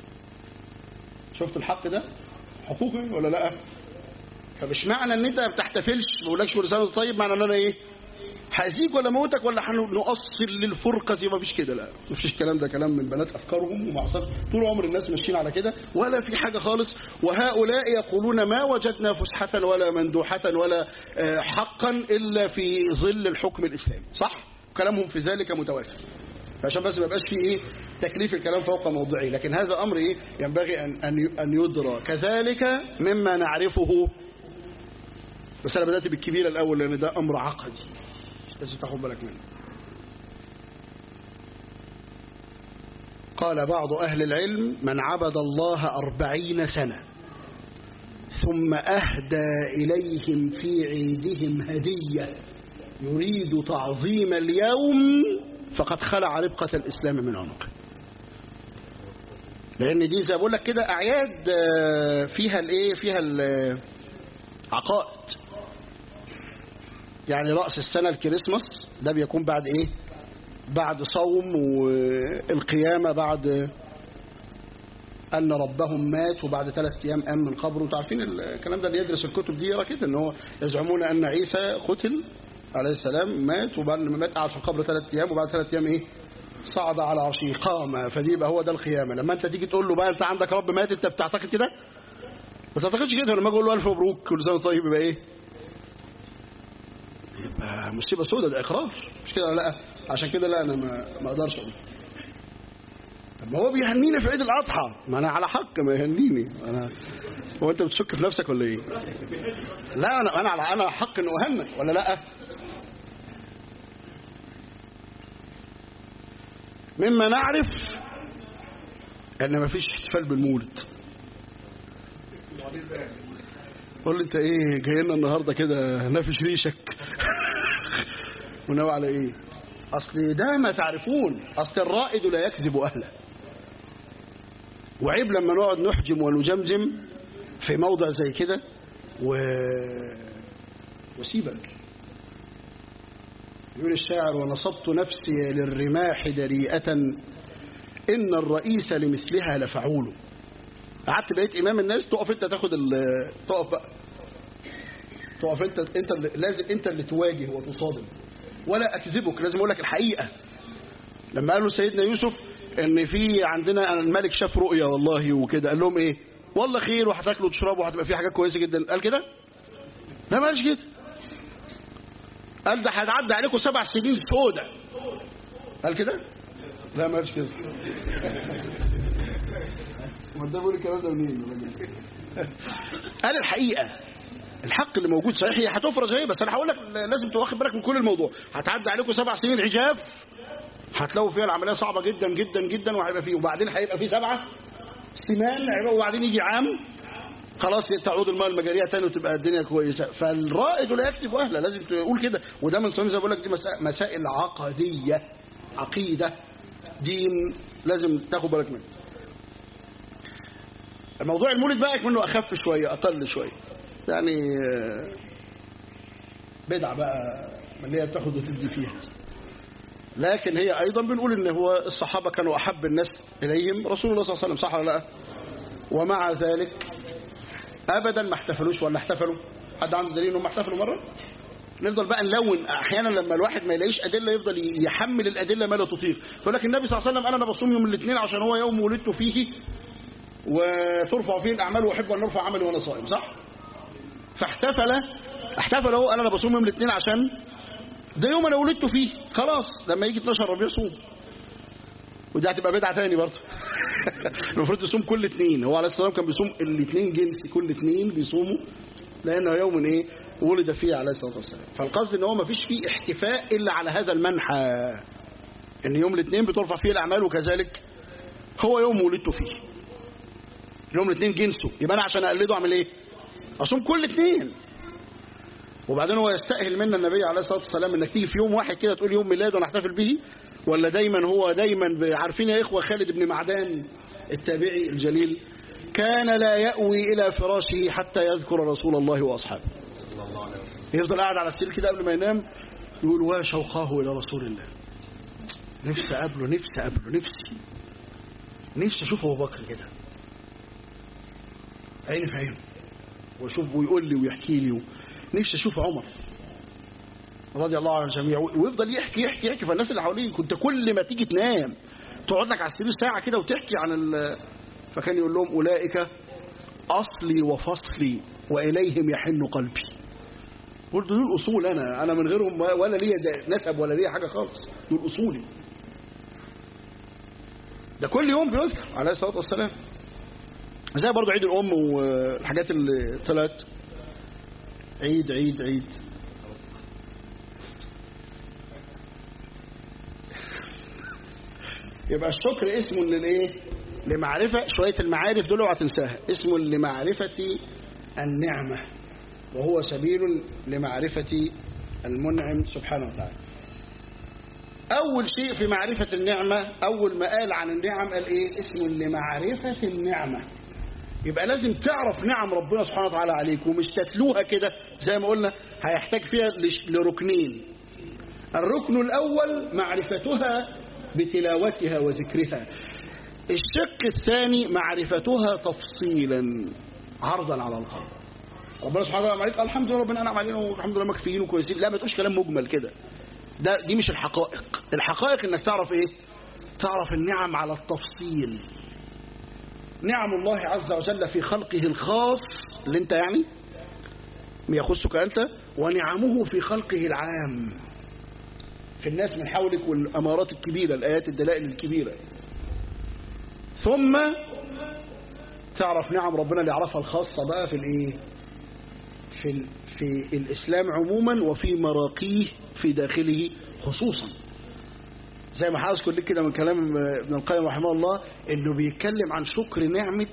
شفت الحق ده حقوقي ولا لا فمش معنى ان انت ما بتحتفلش ما بقولكش كل سنه وأنت طيب معنى ان انا ايه هأذيك ولا موتك ولا هنؤصل للفرقة ما فيش كده لا ما فيش الكلام ده كلام من بنات أفكارهم ومعصر طول عمر الناس ماشيين على كده ولا في حاجة خالص وهؤلاء يقولون ما وجدنا فسحة ولا مندوحة ولا آه، حقا إلا في ظل الحكم الإسلامي صح كلامهم في ذلك متوافر عشان بس ما يبقاش فيه ايه تكليف الكلام فوق موضعه لكن هذا امر ايه ينبغي ان ان ان يدرى كذلك مما نعرفه بس انا بدات بالكبيره الاول لان ده امر عقدي لازم تاخد بالك منه قال بعض أهل العلم من عبد الله أربعين سنة ثم أهدى إليهم في عيدهم هدية يريد تعظيم اليوم فقد خلع ربقة الإسلام من عنقه لأن دي زي بقول لك كده أعياد آه، فيها الإيه فيها العقائد يعني رأس السنة الكريسماس ده بيكون بعد إيه بعد صوم والقيامة بعد أن ربهم مات وبعد ثلاث أيام قام من قبره انتوا عارفين الكلام ده اللي يدرس الكتب دي يرى كده إن هو يزعمون أن عيسى قتل عليه السلام مات وبعد ما مات قعد في القبر ثلاث أيام وبعد ثلاث أيام إيه صعد على عرشه قام فدي يبقى هو ده القيامة لما أنت تيجي تقول له بقى أنت عندك رب مات أنت بتعتقد كده ما تعتقدش كده لما أقول له ألف مبروك كل سنة طيب يبقى إيه يبقى مصيبة سودة ده إقرار مش كده ولا لا عشان كده لا أنا ما, ما أقدرش أقول طب ما هو بيهنيني في عيد الأضحى ما أنا على حق ما يهنيني أنا هو أنت بتشك في نفسك ولا إيه لا أنا أنا على أنا حق إنه أهنك ولا لا مما نعرف ان مفيش احتفال بالمولد قول لي انت ايه جاي لنا النهارده كده نافش ريشك وناوي على ايه اصل ده ما تعرفون اصل الرائد لا يكذب اهله وعيب لما نقعد نحجم ونجمجم في موضع زي كده و... وسيبك يقول الشاعر ونصبت نفسي للرماح دريئة إن الرئيس لمثلها لفعول قعدت بقيت إمام الناس تقف أنت تاخد ال... تقف بقى تقف أنت أنت اللي... لازم أنت اللي تواجه وتصادم ولا أكذبك لازم أقول لك الحقيقة لما قالوا سيدنا يوسف إن في عندنا الملك شاف رؤيا والله وكده قال لهم إيه والله خير وهتاكلوا وتشربوا وهتبقى في حاجات كويسة جدا قال كده لا ما قالش كده قال ده هيتعدى عليكم سبع سنين سودة قال كده لا ما قالش كده ما ده بيقول الكلام ده منين قال الحقيقة الحق اللي موجود صحيح هي هتفرز اهي بس انا هقول لك لازم تواخد بالك من كل الموضوع هتعدي عليكم سبع سنين عجاف هتلاقوا فيها العمليه صعبه جدا جدا جدا وهيبقى فيه وبعدين هيبقى فيه سبعه سمان هيبقى وبعدين يجي عام خلاص تعود الماء المجاريه تاني وتبقى الدنيا كويسه فالرائد لا يكتب اهله لازم تقول كده وده من صميم زي ما بقول لك دي مسا- مسائل عقديه عقيده دين لازم تاخد بالك منه الموضوع المولد بقى منه اخف شويه اقل شويه يعني آه، بدعه بقى من اللي هي بتاخد وتدي فيها لكن هي ايضا بنقول ان هو الصحابه كانوا احب الناس اليهم رسول الله صلى الله عليه وسلم صح ولا لا ومع ذلك ابدا ما احتفلوش ولا احتفلوا حد عنده دليل انهم احتفلوا مره نفضل بقى نلون احيانا لما الواحد ما يلاقيش ادله يفضل يحمل الادله ما لا تطيق فيقول لك النبي صلى الله عليه وسلم انا بصوم يوم الاثنين عشان هو يوم ولدت فيه وترفع فيه الاعمال واحب ان ارفع عملي وانا صائم صح فاحتفل احتفل هو انا بصوم يوم الاثنين عشان ده يوم انا ولدت فيه خلاص لما يجي 12 ربيع صوم ودي هتبقى بدعه تاني برضه المفروض يصوم كل اثنين هو عليه الصلاه والسلام كان بيصوم الاثنين جنسي كل اثنين بيصوموا لانه يوم ايه ولد فيه عليه الصلاه والسلام فالقصد ان هو ما فيش فيه احتفاء الا على هذا المنحى ان يوم الاثنين بترفع فيه الاعمال وكذلك هو يوم ولدت فيه يوم الاثنين جنسه يبقى انا عشان اقلده اعمل ايه اصوم كل اثنين وبعدين هو يستأهل منا النبي عليه الصلاة والسلام انك تيجي في يوم واحد كده تقول يوم ميلاده ونحتفل به ولا دايما هو دايما ب- عارفين يا إخوة خالد بن معدان التابعي الجليل كان لا يأوي إلى فراشه حتى يذكر رسول الله وأصحابه يفضل قاعد على السرير كده قبل ما ينام يقول وشوقاه إلى رسول الله نفسي أقابله نفسي أقابله نفسي نفسي أشوف أبو بكر كده عيني في عينه واشوف ويقول لي ويحكي لي نفسي اشوف عمر رضي الله عن الجميع ويفضل يحكي يحكي يحكي فالناس اللي حواليه كنت كل ما تيجي تنام تقعد لك على السرير ساعه كده وتحكي عن ال... فكان يقول لهم اولئك اصلي وفصلي واليهم يحن قلبي قلت دول اصول انا انا من غيرهم ولا ليا نسب ولا ليا حاجه خالص دول اصولي ده كل يوم بيذكر عليه الصلاه والسلام زي برضه عيد الام والحاجات اللي طلعت عيد عيد عيد يبقى الشكر اسم للايه لمعرفة شوية المعارف دول اوعى تنساها اسم لمعرفة النعمة وهو سبيل لمعرفة المنعم سبحانه وتعالى أول شيء في معرفة النعمة أول ما قال عن النعم قال إيه اسم لمعرفة النعمة يبقى لازم تعرف نعم ربنا سبحانه وتعالى عليك ومش تتلوها كده زي ما قلنا هيحتاج فيها لش- لركنين الركن الأول معرفتها بتلاوتها وذكرها الشق الثاني معرفتها تفصيلا عرضا على الخلق ربنا سبحانه وتعالى عليك الحمد لله ربنا انعم علينا والحمد لله مكفيين وكويسين لا ما تقولش كلام مجمل كده ده دي مش الحقائق الحقائق انك تعرف ايه تعرف النعم على التفصيل نعم الله عز وجل في خلقه الخاص اللي انت يعني يخصك انت ونعمه في خلقه العام في الناس من حولك والامارات الكبيره الايات الدلائل الكبيره ثم تعرف نعم ربنا اللي يعرفها الخاصه بقى في الايه في ال- في الاسلام عموما وفي مراقيه في داخله خصوصا زي ما هذكر لك كده من كلام ابن القيم رحمه الله انه بيتكلم عن شكر نعمة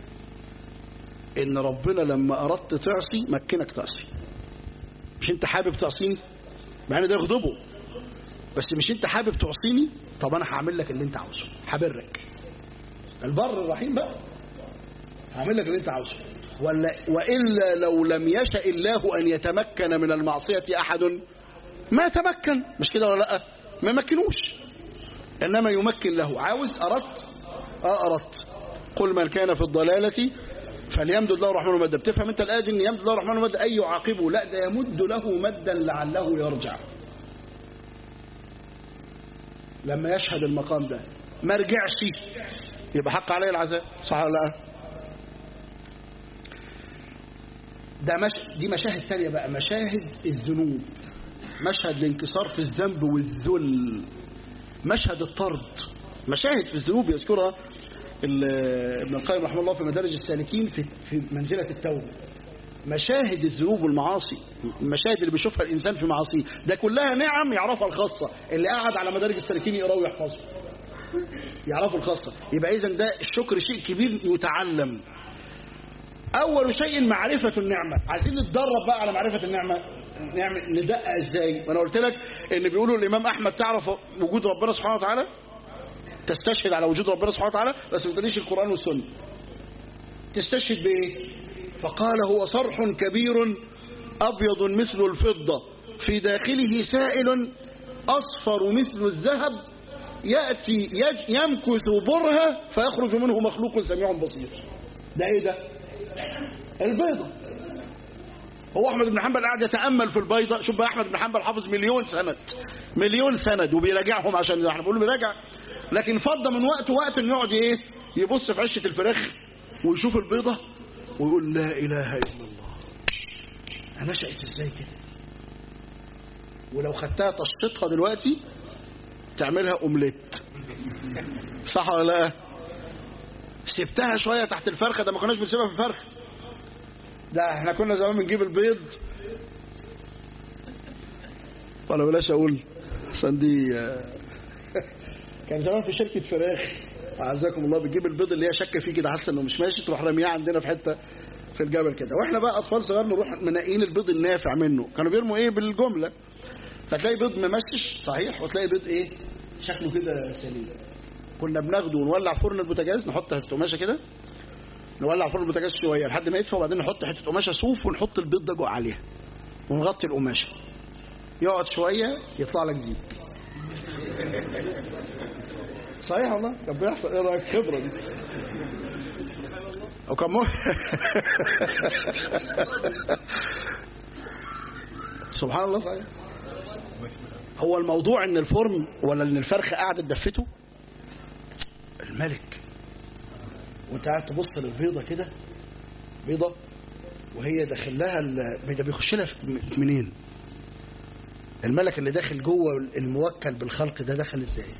ان ربنا لما اردت تعصي مكنك تعصي مش انت حابب تعصيني مع ان ده يغضبه بس مش انت حابب تعصيني طب انا هعمل لك اللي انت عاوزه هبرك البر الرحيم بقى هعمل لك اللي انت عاوزه ولا والا لو لم يشاء الله ان يتمكن من المعصيه احد ما تمكن مش كده ولا لا ما مكنوش انما يمكن له عاوز اردت اه اردت قل من كان في الضلاله فليمدد له الرحمن مدا بتفهم انت الايه دي ان يمدد له الرحمن مدا اي يعاقبه لا ده يمد له مدا لعله يرجع لما يشهد المقام ده ما رجعش يبقى حق عليه العذاب صح ولا لا ده مش دي مشاهد تانية بقى مشاهد الذنوب مشهد الانكسار في الذنب والذل مشهد الطرد مشاهد في الذنوب يذكرها ال- ابن القيم رحمه الله في مدارج السالكين في, في منزلة التوبة مشاهد الذنوب والمعاصي المشاهد اللي بيشوفها الإنسان في معاصيه ده كلها نعم يعرفها الخاصة اللي قاعد على مدارج السالكين يقرأوا ويحفظوا يعرفوا الخاصة يبقى إذا ده الشكر شيء كبير يتعلم أول شيء معرفة النعمة عايزين نتدرب بقى على معرفة النعمة نعمل ندقق ازاي ما انا قلت لك ان بيقولوا الامام احمد تعرف وجود ربنا سبحانه وتعالى تستشهد على وجود ربنا سبحانه وتعالى بس ما تقوليش القران والسنه تستشهد بايه فقال هو صرح كبير ابيض مثل الفضه في داخله سائل اصفر مثل الذهب ياتي يمكث برهه فيخرج منه مخلوق سميع بصير ده ايه ده البيضه هو احمد بن حنبل قاعد يتامل في البيضه شوف بقى احمد بن حنبل حافظ مليون سند مليون سند وبيراجعهم عشان احنا بنقول بيراجع لكن فضى من وقت وقت انه يقعد ايه يبص في عشه الفراخ ويشوف البيضه ويقول لا اله الا الله انا نشأت ازاي كده ولو خدتها تشطيطها دلوقتي تعملها اومليت صح ولا لا سبتها شويه تحت الفرخه ده ما كناش بنسيبها في الفرخه ده احنا كنا زمان بنجيب البيض ولا بلاش اقول عشان دي كان زمان في شركه فراخ اعزكم الله بتجيب البيض اللي هي شاكه فيه كده حاسه انه مش ماشي تروح رامياه عندنا في حته في الجبل كده واحنا بقى اطفال صغار نروح منقيين البيض النافع منه كانوا بيرموا ايه بالجمله فتلاقي بيض ممشش صحيح وتلاقي بيض ايه شكله كده سليم كنا بناخده ونولع فرن البوتاجاز نحط قماشه كده نولع فرن البوتاجاز شويه لحد ما يدفى وبعدين نحط حته قماشه صوف ونحط البيض ده جوه عليها ونغطي القماشه يقعد شويه يطلع لك زيت صحيح والله كان بيحصل ايه رايك خبره دي او كان مو... سبحان الله صحيح هو الموضوع ان الفرن ولا ان الفرخه قاعده دفته الملك وانت قاعد تبص للبيضه كده بيضه وهي داخل لها ده بيخش لها منين الملك اللي داخل جوه الموكل بالخلق ده دخل ازاي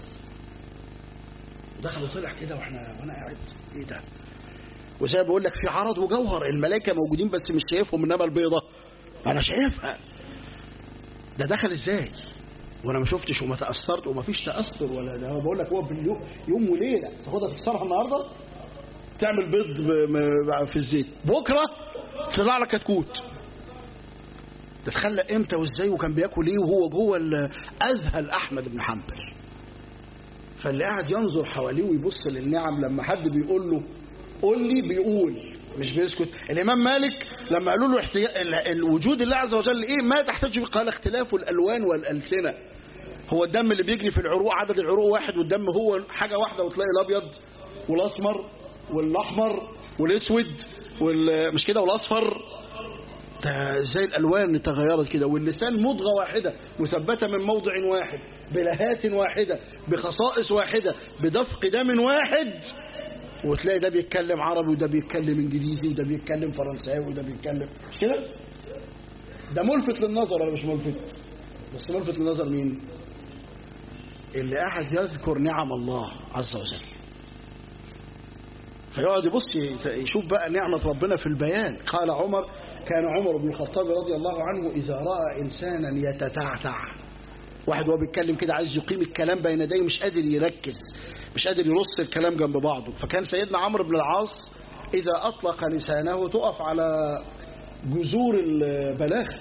دخل وطلع كده واحنا وانا قاعد ايه ده وزي ما بقول لك في عرض وجوهر الملائكه موجودين بس مش شايفهم انما البيضه انا شايفها ده دخل ازاي وانا ما شفتش وما تاثرت وما فيش تاثر ولا ده بقول لك هو باليوم يوم وليله تاخدها تكسرها النهارده تعمل بيض في الزيت بكره تطلع لك كتكوت تتخلق امتى وازاي وكان بياكل ايه وهو جوه اذهل احمد بن حنبل فاللي قاعد ينظر حواليه ويبص للنعم لما حد بيقول له قول لي بيقول مش بيسكت الامام مالك لما قالوا له احتيا... الوجود الله عز وجل ايه ما تحتاج قال اختلاف الالوان والالسنه هو الدم اللي بيجري في العروق عدد العروق واحد والدم هو حاجه واحده وتلاقي الابيض والاسمر والاحمر والاسود وال... مش كده والاصفر ازاي الالوان تغيرت كده واللسان مضغه واحده مثبته من موضع واحد بلهات واحده بخصائص واحده بدفق دم واحد وتلاقي ده بيتكلم عربي وده بيتكلم انجليزي وده بيتكلم فرنساوي وده بيتكلم مش كده ده ملفت للنظر ولا مش ملفت بس ملفت للنظر مين اللي قاعد يذكر نعم الله عز وجل فيقعد يبص يشوف بقى نعمة ربنا في البيان قال عمر كان عمر بن الخطاب رضي الله عنه إذا رأى إنسانا يتتعتع واحد وهو بيتكلم كده عايز يقيم الكلام بين يديه مش قادر يركز مش قادر يرص الكلام جنب بعضه فكان سيدنا عمرو بن العاص إذا أطلق لسانه تقف على جذور البلاغة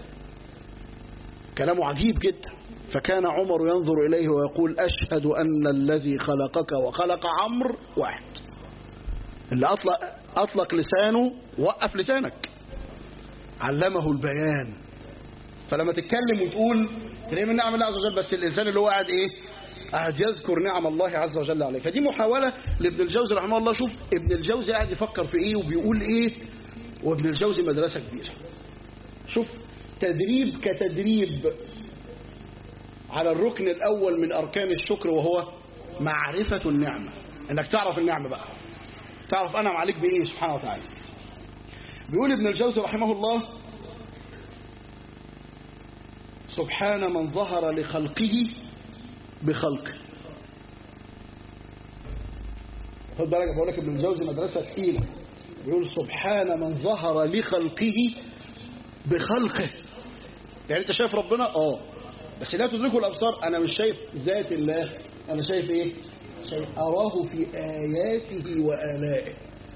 كلامه عجيب جدا فكان عمر ينظر إليه ويقول أشهد أن الذي خلقك وخلق عمرو واحد اللي أطلق, أطلق لسانه وقف لسانك علمه البيان فلما تتكلم وتقول تلاقي من نعم الله عز وجل بس الإنسان اللي هو قاعد إيه قاعد يذكر نعم الله عز وجل عليه فدي محاولة لابن الجوزي رحمه الله شوف ابن الجوزي قاعد يفكر في إيه وبيقول إيه وابن الجوزي مدرسة كبيرة شوف تدريب كتدريب على الركن الأول من أركان الشكر وهو معرفة النعمة انك تعرف النعمة بقى تعرف أنعم عليك بإيه سبحانه وتعالى بيقول ابن الجوزي رحمه الله سبحان من ظهر لخلقه بخلقه خد بالك بقول لك ابن الجوزي مدرسة ثقيلة بيقول سبحان من ظهر لخلقه بخلقه يعني انت شايف ربنا اه بس لا تدركه الابصار انا مش شايف ذات الله انا شايف ايه شايف اراه في اياته والائه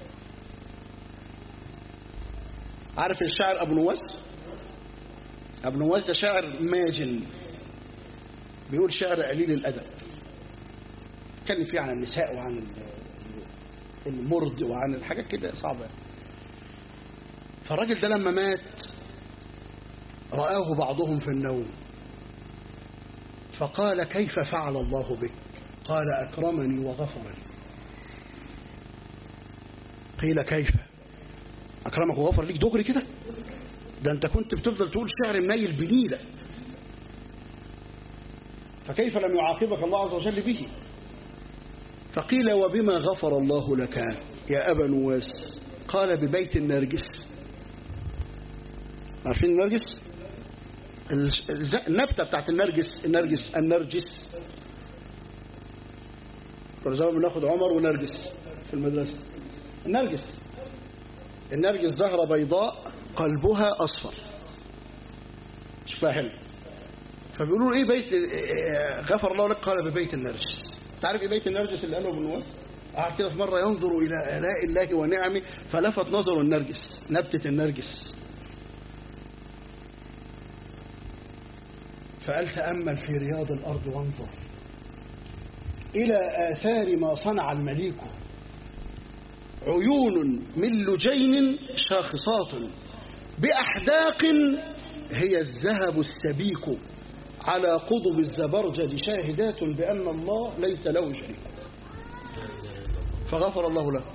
عارف الشاعر ابو نواس ابو نواس ده شاعر ماجن بيقول شعر قليل الادب اتكلم فيه عن النساء وعن المرد وعن الحاجات كده صعبه فالراجل ده لما مات رآه بعضهم في النوم فقال كيف فعل الله بك قال أكرمني وغفر لي قيل كيف أكرمك وغفر ليك دغري كده ده أنت كنت بتفضل تقول شعر منيل بنيلة فكيف لم يعاقبك الله عز وجل به فقيل وبما غفر الله لك يا أبا نواس قال ببيت النرجس عارفين النرجس النبتة بتاعت النرجس النرجس النرجس كنا زمان بناخد عمر ونرجس في المدرسة النرجس النرجس زهرة بيضاء قلبها أصفر شوفها حلو فبيقولوا ايه بيت غفر الله لك قال ببيت النرجس تعرف ايه بيت النرجس اللي قاله ابن نواس قعد كده في مرة ينظر إلى آلاء الله ونعمه فلفت نظر النرجس نبتة النرجس فقال تأمل في رياض الأرض وانظر إلى آثار ما صنع المليك عيون من لجين شاخصات بأحداق هي الذهب السبيك على قضب الزبرجد شاهدات بأن الله ليس له شريك فغفر الله له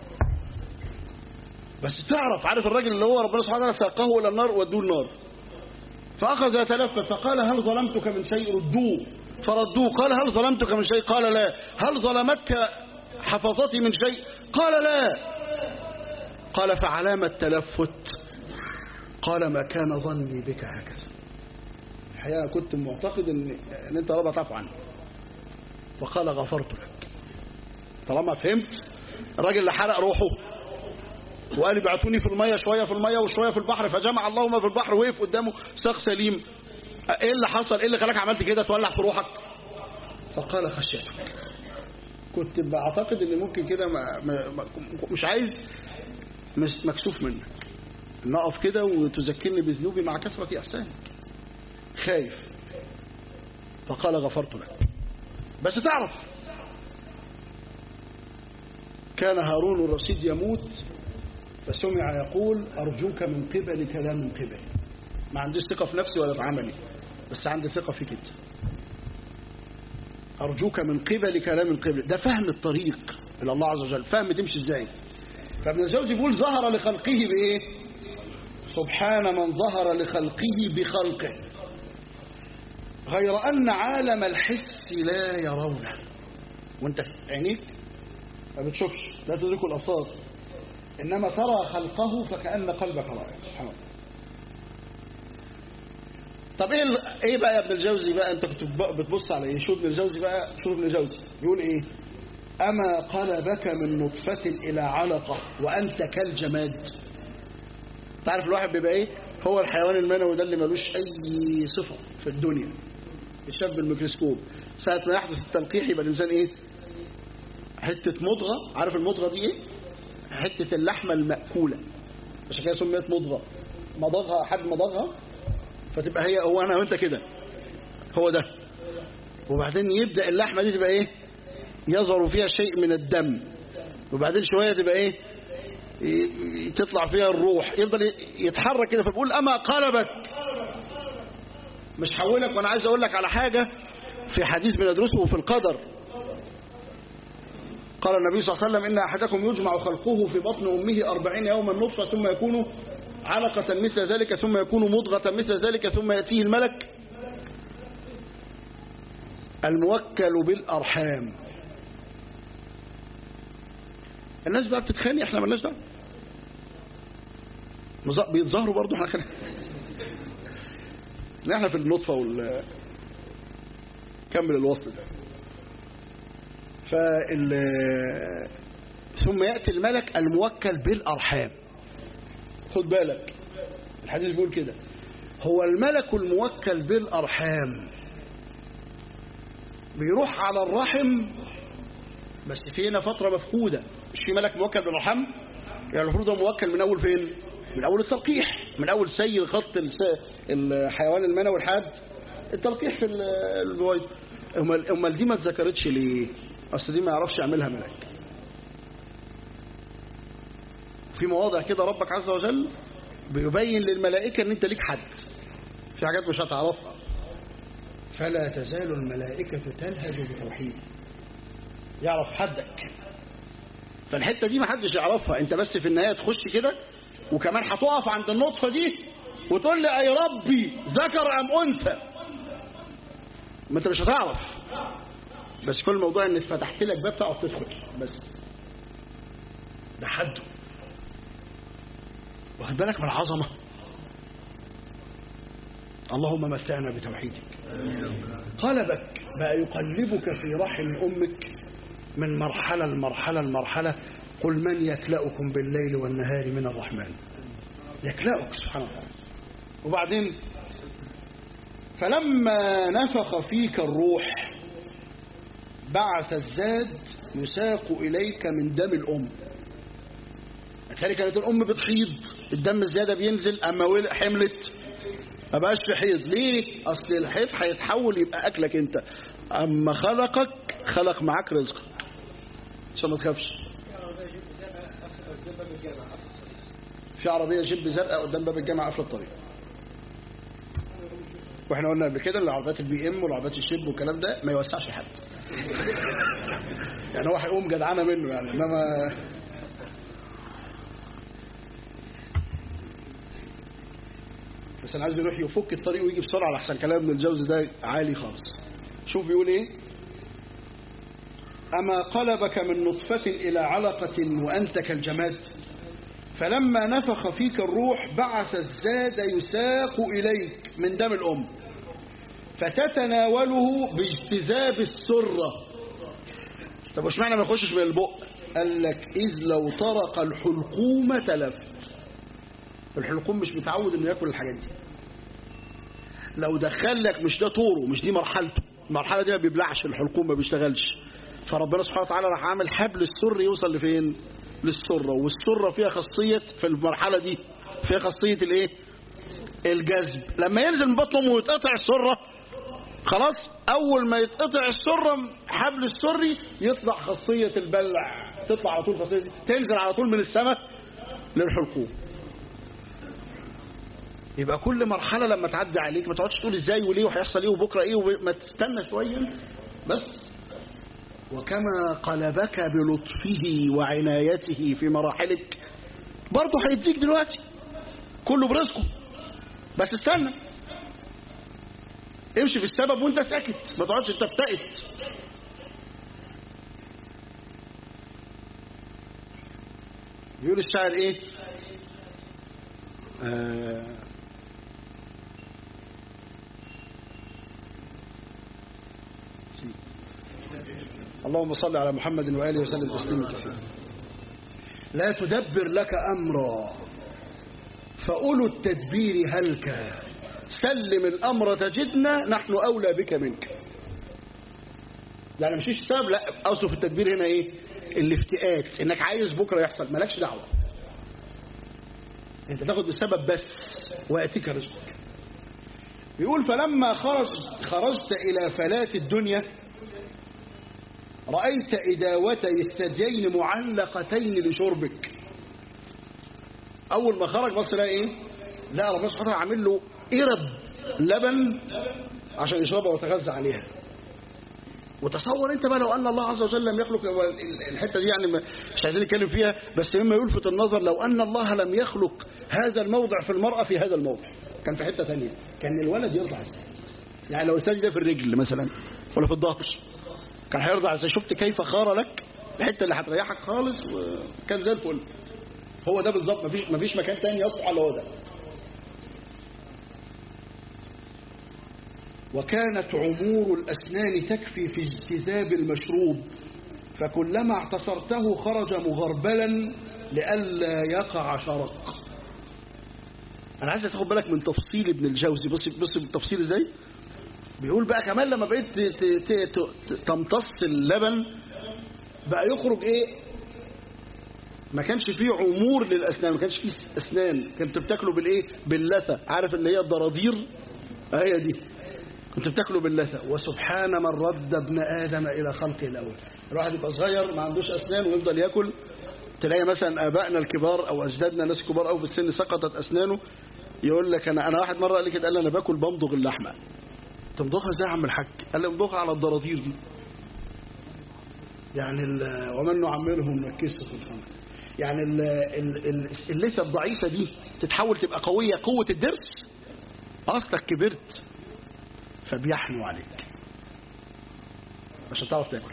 بس تعرف عارف الراجل اللي هو ربنا سبحانه وتعالى ساقه إلى النار ودوه النار فأخذ يتلفت فقال هل ظلمتك من شيء ردوه فردوه قال هل ظلمتك من شيء قال لا هل ظلمتك حفظتي من شيء قال لا قال فعلام التلفت قال ما كان ظني بك هكذا الحقيقة كنت معتقد ان, إن انت ربا تعفو عني فقال غفرت لك طالما فهمت الراجل اللي حرق روحه وقال ابعتوني في المية شوية في المية وشوية في البحر فجمع الله ما في البحر وقف قدامه ساق سليم ايه اللي حصل ايه اللي خلاك عملت كده تولع في روحك فقال خشيتك كنت بعتقد ان ممكن كده ما ما مش عايز مش مكسوف منك نقف كده وتذكرني بذنوبي مع كثرة احسانك خايف فقال غفرت لك بس تعرف كان هارون الرشيد يموت فسمع يقول أرجوك من قبلك لا من قبلي ما عنديش ثقة في نفسي ولا في عملي بس عندي ثقة فيك انت أرجوك من قبلك لا من قبلي ده فهم الطريق إلى الله عز وجل فهم تمشي ازاي فابن الجوزي بيقول ظهر لخلقه بإيه سبحان من ظهر لخلقه بخلقه غير أن عالم الحس لا يرونه وانت عينيك ما بتشوفش لا تدرك الأبصار إنما ترى خلقه فكأن قلبك رأى سبحان الله طب ايه ايه بقى يا ابن الجوزي بقى انت كنت بتبص على ايه شو ابن الجوزي بقى شو ابن الجوزي بيقول ايه اما قلبك من نطفة الى علقة وانت كالجماد تعرف الواحد بيبقى ايه هو الحيوان المنوي ده اللي ملوش اي صفة في الدنيا الشاب بالميكروسكوب ساعة ما يحدث التلقيح يبقى الانسان ايه حتة مضغة عارف المضغة دي ايه حتة اللحمة المأكولة عشان كده سميت مضغة مضغها حد مضغها فتبقى هي هو انا وانت كده هو ده وبعدين يبدأ اللحمة دي تبقى ايه يظهر فيها شيء من الدم وبعدين شوية تبقى ايه تطلع فيها الروح يفضل يتحرك كده فبقول اما قلبك مش حولك وانا عايز اقول لك على حاجة في حديث بندرسه في القدر قال النبي صلى الله عليه وسلم إن أحدكم يجمع خلقه في بطن أمه أربعين يوما نطفة ثم يكون علقة مثل ذلك ثم يكون مضغة مثل ذلك ثم يأتيه الملك الموكل بالأرحام الناس بقى بتتخانق احنا مالناش دعوه بيتظاهروا برضه احنا خلينا احنا في النطفه وال كمل الوصل ده فال ثم يأتي الملك الموكل بالأرحام خد بالك الحديث بيقول كده هو الملك الموكل بالأرحام بيروح على الرحم بس في هنا فترة مفقودة مش في ملك موكل بالأرحام يعني المفروض هو موكل من أول فين من أول التلقيح من أول سير خط الس- الحيوان المنوي لحد التلقيح في ال- البويض امال امال دي ما اتذكرتش ليه اصل دي ما يعرفش يعملها ملك في مواضع كده ربك عز وجل بيبين للملائكة ان انت ليك حد في حاجات مش هتعرفها فلا تزال الملائكة تلهج بتوحيد يعرف حدك فالحتة دي ما حدش يعرفها انت بس في النهاية تخش كده وكمان هتقف عند النطفة دي وتقول لي اي ربي ذكر ام انثى ما انت مش هتعرف بس كل الموضوع ان فتحت لك باب تقعد تدخل بس ده حده واخد بالك من العظمه اللهم متعنا بتوحيدك قلبك بقى يقلبك في رحم امك من مرحله لمرحله لمرحله قل من يكلأكم بالليل والنهار من الرحمن يكلأك سبحانه وتعالى وبعدين فلما نفخ فيك الروح بعث الزاد يساق إليك من دم الأم هتلاقي كانت الأم بتحيض الدم الزيادة بينزل أما ول- حملت ما بقاش في حيض ليه أصل الحيض هيتحول يبقى أكلك أنت أما خلقك خلق معاك رزقك عشان ما تخافش في عربية جيب زرقاء قدام باب الجامعة قافلة الطريق واحنا قلنا قبل كده العربيات البي ام والعربيات الشيب والكلام ده ما يوسعش حد يعني هو هيقوم جدعانه منه يعني انما بس انا عايز يروح يفك الطريق ويجي بسرعه لحسن كلام ابن الجوزي ده عالي خالص شوف بيقول ايه اما قلبك من نطفه الى علقه وانت كالجماد فلما نفخ فيك الروح بعث الزاد يساق إليك من دم الأم فتتناوله باجتذاب السرة طب وش معنى ما يخشش من البق قال لك إذ لو طرق الحلقوم تلف الحلقوم مش متعود انه ياكل الحاجات دي لو دخل لك مش ده طوره مش دي مرحلته المرحله دي ما بيبلعش الحلقوم ما بيشتغلش فربنا سبحانه وتعالى راح عامل حبل السر يوصل لفين للسره والسره فيها خاصيه في المرحله دي فيها خاصيه الايه الجذب لما ينزل من بطن امه ويتقطع السره خلاص اول ما يتقطع السره حبل السري يطلع خاصيه البلع تطلع على طول خاصيه دي. تنزل على طول من السماء للحلقوم يبقى كل مرحله لما تعدي عليك ما تقعدش تقول ازاي وليه وهيحصل ايه وبكره ايه وما تستنى شويه بس وكما قلبك بلطفه وعنايته في مراحلك برضه هيديك دلوقتي كله برزقه بس استنى امشي في السبب وانت ساكت ما تقعدش تفتئت بيقول الشاعر ايه آه اللهم صل على محمد وآله وسلم تسليما كثيرا لا تدبر لك أمرا فأولو التدبير هلك سلم الأمر تجدنا نحن أولى بك منك يعني مش السبب لا أصل في التدبير هنا إيه الافتئات إنك عايز بكرة يحصل مالكش دعوة أنت تاخد بالسبب بس ويأتيك رزقك بيقول فلما خرج خرجت إلى فلاة الدنيا رأيت إداوتي الثديين معلقتين لشربك أول ما خرج بص لقى إيه لا ربنا سبحانه وتعالى عامل له قرب لبن عشان يشربها ويتغذى عليها وتصور انت بقى لو ان الله عز وجل لم يخلق هو الحته دي يعني مش عايزين نتكلم فيها بس مما يلفت النظر لو ان الله لم يخلق هذا الموضع في المراه في هذا الموضع كان في حته ثانيه كان الولد يرضع ازاي يعني لو الثدي ده في الرجل مثلا ولا في الظهر كان هيرضع ازاي شفت كيف خار لك الحته اللي هتريحك خالص وكان زي الفل هو ده بالظبط مفيش مفيش مكان تاني يصلح الا هو ده وكانت عمور الأسنان تكفي في اجتذاب المشروب فكلما اعتصرته خرج مغربلا لئلا يقع شرق انا عايز تاخد بالك من تفصيل ابن الجوزي بص بص التفصيل ازاي بيقول بقى كمان لما بقيت ت- ت- ت- تمتص اللبن بقى يخرج ايه ما كانش فيه عمور للاسنان ما كانش فيه اسنان كنت بتاكله بالايه باللثه عارف اللي هي الضرادير هي دي كنت بتاكله باللثه وسبحان من رد ابن ادم الى خلقه الاول الواحد يبقى صغير ما عندوش اسنان ويفضل ياكل تلاقي مثلا ابائنا الكبار او اجدادنا ناس كبار قوي في السن سقطت اسنانه يقول لك انا انا واحد مره قال لي كده قال لي انا باكل بمضغ اللحمه تمضغها ازاي يا عم الحاج قال لي امضغها على الضرادير دي يعني ال- ومن نعمره نكسه في الخمر يعني ال- ال- ال- اللثه الضعيفه دي تتحول تبقى قويه قوه الضرس اصلك كبرت فبيحنوا عليك مش هتعرف تاكل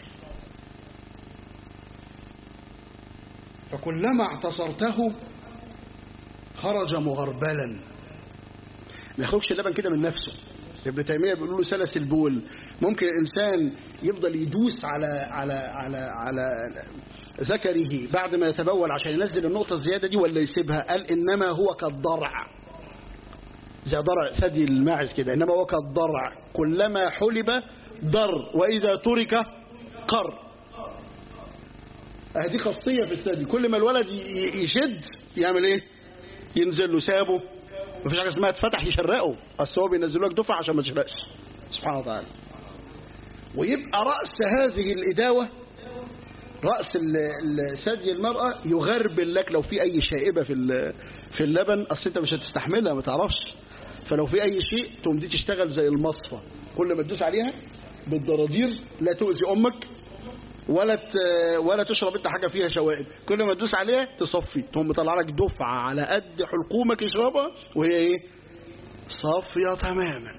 فكلما اعتصرته خرج مغربلا ما يخرجش اللبن كده من نفسه ابن تيميه بيقول له سلس البول ممكن الانسان يفضل يدوس على على على على ذكره بعد ما يتبول عشان ينزل النقطه الزياده دي ولا يسيبها قال انما هو كالضرع زي ضرع ثدي الماعز كده انما هو كالضرع كلما حلب ضر واذا ترك قر هذه خاصيه في الثدي كل ما الولد ي- يشد يعمل ايه ينزل له سابه مفيش حاجه اسمها اتفتح يشرقه اصل هو بينزل لك دفعه عشان ما تشرقش سبحانه وتعالى ويبقى راس هذه الاداوه راس ال- ال- ثدي المراه يغربل لك لو في اي شائبه في ال- في اللبن اصل انت مش هتستحملها ما تعرفش فلو في اي شيء تقوم دي تشتغل زي المصفى كل ما تدوس عليها بالضرادير لا تؤذي امك ولا ت- ولا تشرب انت حاجه فيها شوائب كل ما تدوس عليها تصفي تقوم مطلع لك دفعه على قد حلقومك يشربها وهي ايه صافيه تماما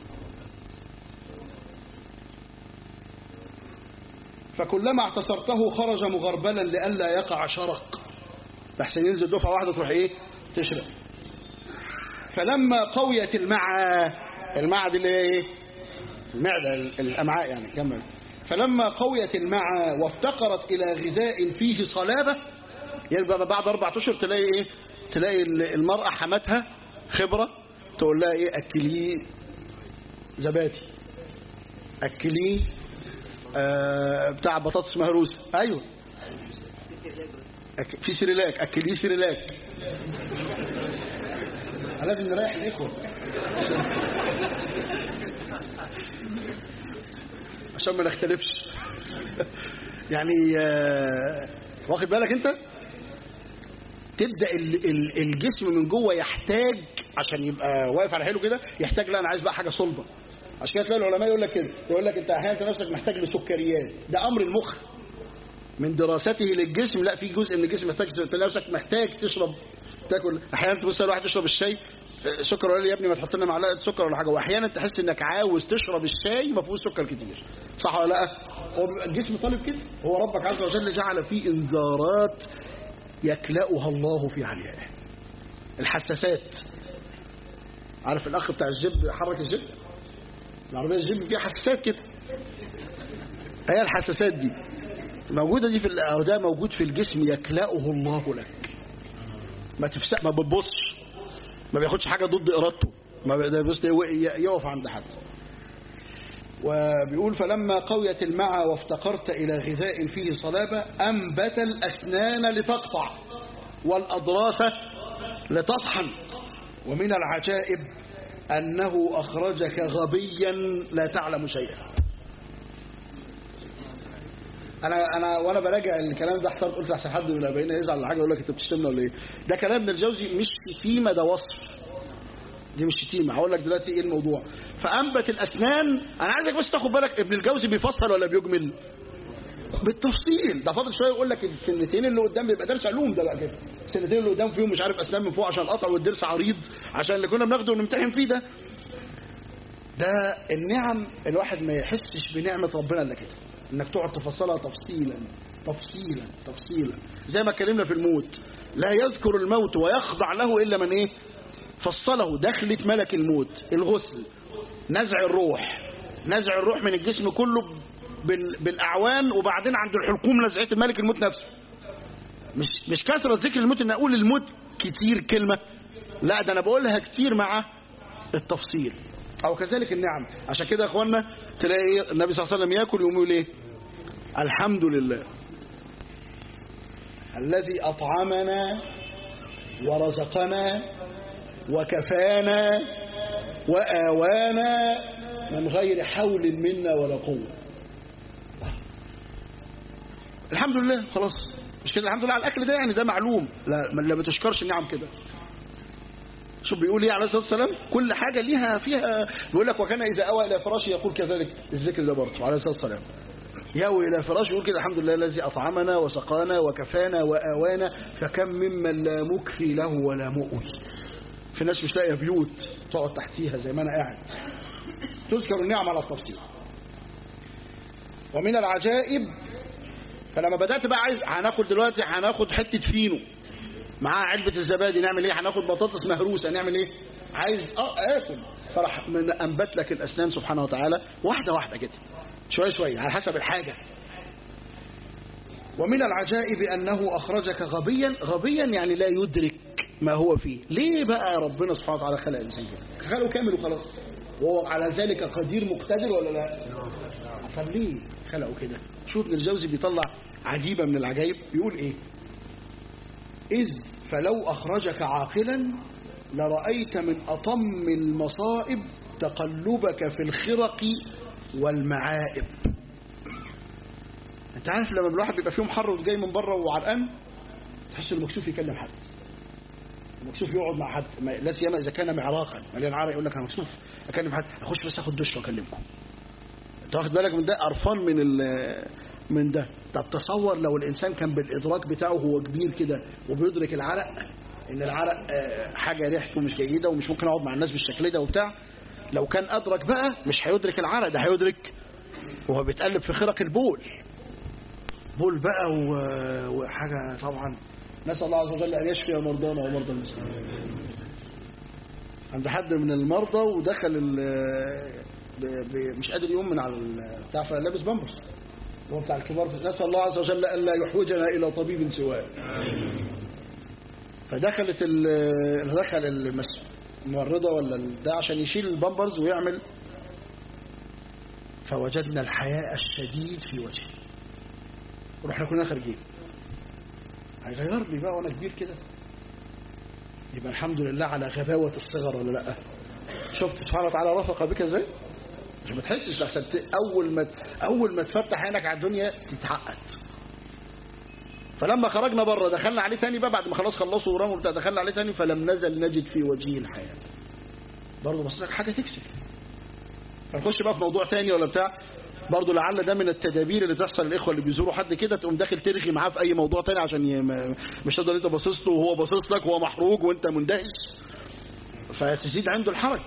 فكلما اعتصرته خرج مغربلا لئلا يقع شرق لحسن ينزل دفعه واحده تروح ايه تشرب فلما قويت المعى المعى دي اللي هي ايه المعده الامعاء يعني كمل فلما قويت المعى وافتقرت الى غذاء فيه صلابه يبقى بعد اربع اشهر تلاقي ايه تلاقي المراه حماتها خبره تقول لها ايه اكليه زبادي اكليه آه بتاع بطاطس مهروسه ايوه أك... في سيريلاك اكليه سيريلاك لازم نريح الاخوه عشان ما نختلفش يعني آه، واخد بالك انت تبدا ال- ال- الجسم من جوه يحتاج عشان يبقى واقف على حيله كده يحتاج لا انا عايز بقى حاجه صلبه عشان كده تلاقي العلماء يقول لك كده يقول لك انت احيانا انت نفسك محتاج لسكريات ده امر المخ من دراسته للجسم لا في جزء من الجسم محتاج تلاقي نفسك محتاج تشرب تاكل احيانا تبص الواحد يشرب الشاي آه، سكر ولا يا ابني ما تحط لنا معلقه سكر ولا حاجه واحيانا تحس انك عاوز تشرب الشاي ما فيهوش سكر كتير صح ولا لا هو بيبقى الجسم طالب كده هو ربك عز وجل جعل فيه انذارات يكلأها الله في عليائه الحساسات عارف الاخ بتاع الجيب حرك الجيب العربيه الجيب فيها حساسات كده هي الحساسات دي موجوده دي في ال- أو ده موجود في الجسم يكلأه الله لك ما تفسق ما بتبصش ما بياخدش حاجه ضد ارادته ما بي- ده بص ي- يقف عند حد وبيقول فلما قويت المعى وافتقرت إلى غذاء فيه صلابة أنبت الأسنان لتقطع والأضراس لتطحن ومن العجائب أنه أخرجك غبيا لا تعلم شيئا انا انا وانا براجع الكلام ده احترت قلت احسن حد من ابائنا يزعل على حاجه يقول لك انت بتشتمنا ولا ايه ده كلام ابن الجوزي مش شتيمه ده وصف دي مش شتيمه هقول لك دلوقتي ايه الموضوع فانبت الاسنان انا عايزك بس تاخد بالك ابن الجوزي بيفصل ولا بيجمل بالتفصيل ده فاضل شويه يقول لك السنتين اللي قدام بيبقى درس علوم ده بقى كده السنتين اللي قدام فيهم مش عارف اسنان من فوق عشان القطع والضرس عريض عشان اللي كنا بناخده ونمتحن فيه ده ده النعم الواحد ما يحسش بنعمه ربنا الا كده انك تقعد تفصلها تفصيلا تفصيلا تفصيلا زي ما اتكلمنا في الموت لا يذكر الموت ويخضع له الا من ايه فصله دخلة ملك الموت الغسل نزع الروح نزع الروح من الجسم كله بال... بالاعوان وبعدين عند الحلقوم لزعه الملك الموت نفسه مش مش كثره ذكر الموت ان اقول الموت كتير كلمه لا ده انا بقولها كتير مع التفصيل او كذلك النعم عشان كده يا اخوانا تلاقي النبي صلى الله عليه وسلم ياكل يقوم يقول ايه الحمد لله الذي اطعمنا ورزقنا وكفانا واوانا من غير حول منا ولا قوه الحمد لله خلاص مش كده الحمد لله على الاكل ده يعني ده معلوم لا ما بتشكرش النعم كده شوف بيقول ايه عليه الصلاه والسلام كل حاجه ليها فيها بيقول لك وكان اذا اوى الى فراشه يقول كذلك الذكر ده برضه عليه الصلاه والسلام يأوي إلى فراشه يقول كده الحمد لله الذي أطعمنا وسقانا وكفانا وآوانا فكم ممن لا مكفي له ولا مؤوي في ناس مش لاقيه بيوت تقعد تحتيها زي ما أنا قاعد تذكر النعم على التفصيل ومن العجائب فلما بدأت بقى عايز هناخد دلوقتي هناخد حتة فينو معاه علبة الزبادي نعمل ايه هناخد بطاطس مهروسة نعمل ايه عايز اه اكل فراح من انبت لك الاسنان سبحانه وتعالى واحدة واحدة كده شوية شوية على حسب الحاجة ومن العجائب أنه أخرجك غبيا غبيا يعني لا يدرك ما هو فيه ليه بقى ربنا سبحانه وتعالى خلق الإنسان كده خلقه كامل وخلاص وهو على ذلك قدير مقتدر ولا لا طب ليه خلقه كده شوف ابن الجوزي بيطلع عجيبة من العجائب بيقول ايه إذ فلو أخرجك عاقلا لرأيت من أطم المصائب تقلبك في الخرق والمعائب انت عارف لما الواحد بيبقى فيهم حر وجاي من بره وعرقان تحس انه مكسوف يكلم حد مكسوف يقعد مع حد لا سيما اذا كان معراقا مليان عرق يقول لك انا مكسوف اكلم حد اخش بس اخد دش واكلمكم انت واخد بالك من ده قرفان من من ده طب تصور لو الانسان كان بالادراك بتاعه هو كبير كده وبيدرك العرق ان العرق حاجه ريحته مش جيده ومش ممكن اقعد مع الناس بالشكل ده وبتاع لو كان أدرك بقى مش هيدرك العرق ده هيدرك وهو بيتقلب في خرق البول بول بقى وحاجة طبعا نسأل الله عز وجل أن يشفي مرضانا ومرضى المسلمين عند حد من المرضى ودخل مش قادر يقوم من على بتاع لابس بامبرز هو بتاع الكبار نسأل الله عز وجل ألا يحوجنا إلى طبيب سواه فدخلت دخل المسجد الممرضة ولا ده عشان يشيل البامبرز ويعمل فوجدنا الحياء الشديد في وجهه ورحنا كلنا خارجين هيغيرني بقى وانا كبير كده يبقى الحمد لله على غباوة الصغر ولا لا شفت سبحانه وتعالى رفق بك ازاي مش ما تحسش لحسن اول ما اول ما تفتح عينك على الدنيا تتعقد فلما خرجنا بره دخلنا عليه تاني بقى بعد ما خلاص خلصوا ورموا بتاع دخلنا عليه تاني فلم نزل نجد في وجهه الحياة برضه بس حاجة تكسب هنخش بقى في موضوع تاني ولا بتاع برضه لعل ده من التدابير اللي تحصل للاخوه اللي بيزوروا حد كده تقوم داخل ترغي معاه في اي موضوع تاني عشان ي... مش تقدر انت باصص له وهو باصص لك وهو محروق وانت مندهش فتزيد عنده الحرج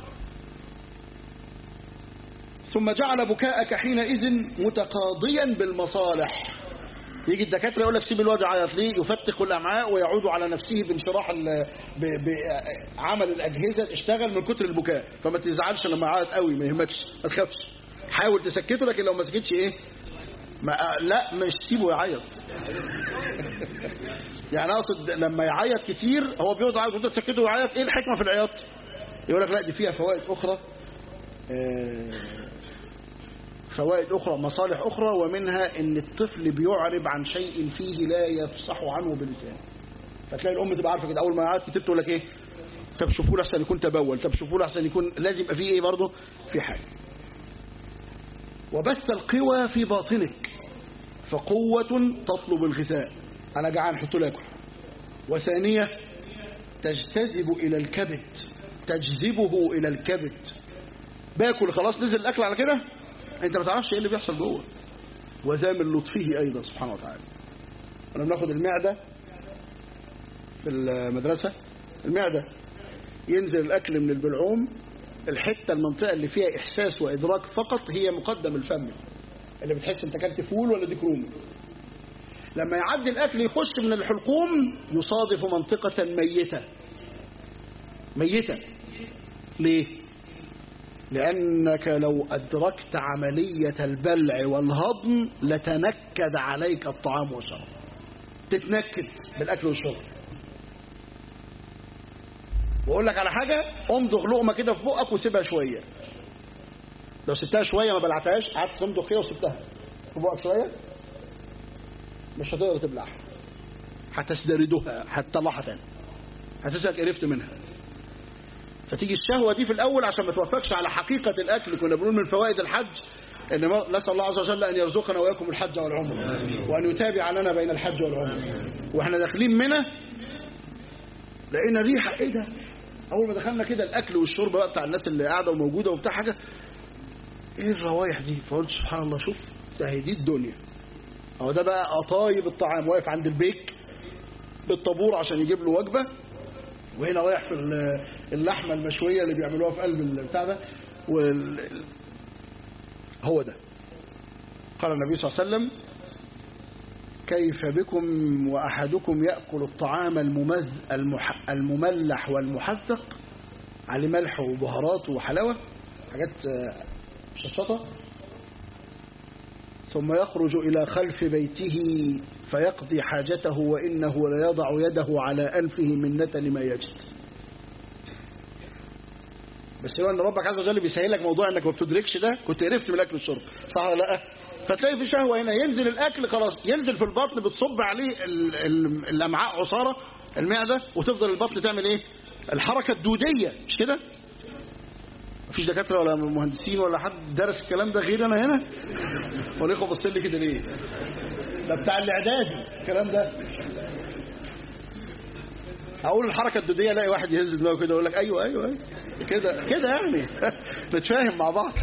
ثم جعل بكاءك حينئذ متقاضيا بالمصالح يجي الدكاتره يقول لك سيب الواد يعيط ليه يفتق الامعاء ويعود على نفسه بانشراح بعمل الاجهزه تشتغل من كتر البكاء فما تزعلش لما يعيط قوي ما يهمكش ما تخافش حاول تسكته لكن لو ما سكتش ايه ما لا مش سيبه يعيط يعني اقصد لما يعيط كتير هو بيقعد يعيط وانت تسكته ويعيط ايه الحكمه في العياط يقول لك لا دي فيها فوائد اخرى فوائد أخرى مصالح أخرى ومنها أن الطفل بيعرب عن شيء فيه لا يفصح عنه بلسانه فتلاقي الأم تبقى عارفة كده أول ما يعيط كتير تقول لك إيه طب شوفوا له أحسن يكون تبول طب شوفوا له أحسن يكون لازم يبقى فيه إيه برضه في حاجة وبث القوى في باطنك فقوة تطلب الغذاء أنا جعان حط له ياكل وثانية تجتذب إلى الكبد تجذبه إلى الكبد باكل خلاص نزل الأكل على كده انت ما تعرفش ايه اللي بيحصل جوه وذا من لطفه ايضا سبحانه وتعالى انا بناخد المعده في المدرسه المعده ينزل الاكل من البلعوم الحته المنطقه اللي فيها احساس وادراك فقط هي مقدم الفم اللي بتحس انت اكلت فول ولا ديك رومي لما يعدي الاكل يخش من الحلقوم يصادف منطقه ميته ميته ليه لأنك لو أدركت عملية البلع والهضم لتنكد عليك الطعام والشراب تتنكد بالأكل والشرب وأقول لك على حاجة امضغ لقمة كده في بقك وسيبها شوية لو سبتها شوية ما بلعتهاش قعدت تمضغ فيها وسبتها في بقك شوية مش هتقدر تبلعها هتسدردها هتطلعها تاني هتسألك قرفت منها فتيجي الشهوة دي في الأول عشان ما توفقش على حقيقة الأكل كنا بنقول من فوائد الحج إن نسأل الله عز وجل أن يرزقنا وإياكم الحج والعمر وأن يتابع لنا بين الحج والعمر وإحنا داخلين منى لقينا ريحة إيه ده أول ما دخلنا كده الأكل والشرب بقى بتاع الناس اللي قاعدة وموجودة وبتاع حاجة إيه الروايح دي فقلت سبحان الله شوف ده دي الدنيا أهو ده بقى قطايب الطعام واقف عند البيك بالطابور عشان يجيب له وجبة وهنا رايح في اللحمة المشوية اللي بيعملوها في قلب البتاع ده وال... هو ده قال النبي صلى الله عليه وسلم كيف بكم وأحدكم يأكل الطعام الممز المح... المملح والمحزق عليه ملح وبهارات وحلاوة حاجات شطشطة ثم يخرج إلى خلف بيته فيقضي حاجته وإنه ليضع يده على أنفه من نتن ما يجد بس هو أن ربك عز وجل بيسهل لك موضوع أنك ما بتدركش ده كنت قرفت من الأكل والشرب صح ولا لا فتلاقي في شهوة هنا ينزل الأكل خلاص ينزل في البطن بتصب عليه الأمعاء عصارة المعدة وتفضل البطن تعمل إيه الحركة الدودية مش كده مفيش دكاترة ولا مهندسين ولا حد درس الكلام ده غير أنا هنا ولا يخو بص لي كده ليه ده بتاع الاعدادي الكلام ده اقول الحركه الدوديه الاقي واحد يهز دماغه كده يقول لك ايوه ايوه ايوه كده كده يعني نتفاهم مع بعض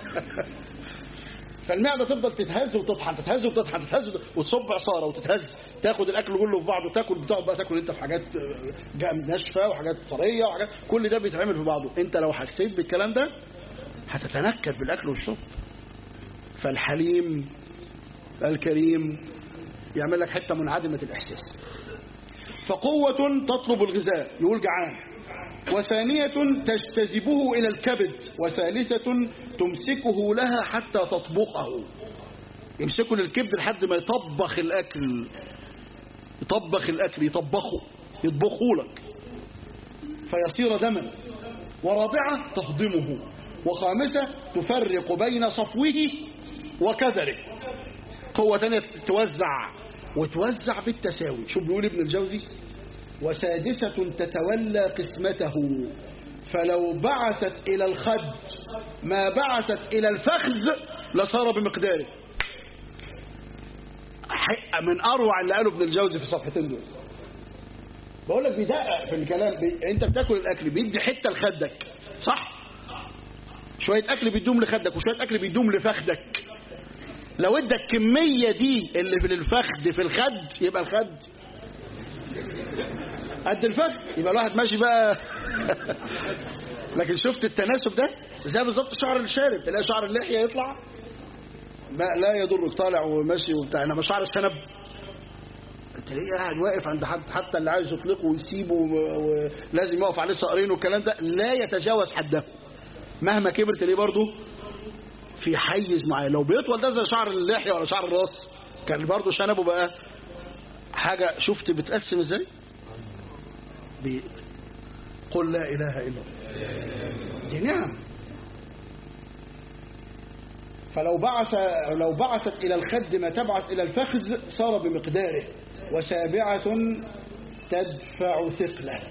فالمعده تفضل تتهز وتطحن تتهز وتطحن تتهز وتصب عصاره وتتهز تاخد الاكل كله في بعضه تاكل بتقعد بقى تاكل انت في حاجات ناشفه وحاجات طريه وحاجات كل ده بيتعمل في بعضه انت لو حسيت بالكلام ده هتتنكد بالاكل والشرب فالحليم الكريم يعمل لك حته منعدمه الاحساس فقوه تطلب الغذاء يقول جعان وثانية تجتذبه إلى الكبد وثالثة تمسكه لها حتى تطبخه يمسكه للكبد لحد ما يطبخ الأكل يطبخ الأكل يطبخه يطبخه لك فيصير دما ورابعة تهضمه وخامسة تفرق بين صفوه وكدره قوة تانية توزع وتوزع بالتساوي شو بيقول ابن الجوزي وسادسة تتولى قسمته فلو بعثت إلى الخد ما بعثت إلى الفخذ لصار بمقداره من أروع اللي قاله ابن الجوزي في صفحتين دول بقول لك بيدقق في الكلام بي... انت بتاكل الاكل بيدي حته لخدك صح شويه اكل بيدوم لخدك وشويه اكل بيدوم لفخدك لو ادى الكميه دي اللي في الفخد في الخد يبقى الخد قد الفخد يبقى الواحد ماشي بقى لكن شفت التناسب ده زي بالظبط شعر الشارب تلاقي شعر اللحيه يطلع ما لا يضرك طالع وماشي وبتاع انما شعر الشنب تلاقيه قاعد واقف عند حد حتى اللي عايز يطلقه ويسيبه ولازم يقف عليه صقرين والكلام ده لا يتجاوز حده مهما كبر تلاقيه برضه في حيز معين لو بيطول ده زي شعر اللحيه ولا شعر الراس كان برضه شنبه بقى حاجه شفت بتقسم ازاي بي... قل لا اله الا الله دي نعم فلو بعث لو بعثت الى الخد ما تبعث الى الفخذ صار بمقداره وسابعة تدفع ثقله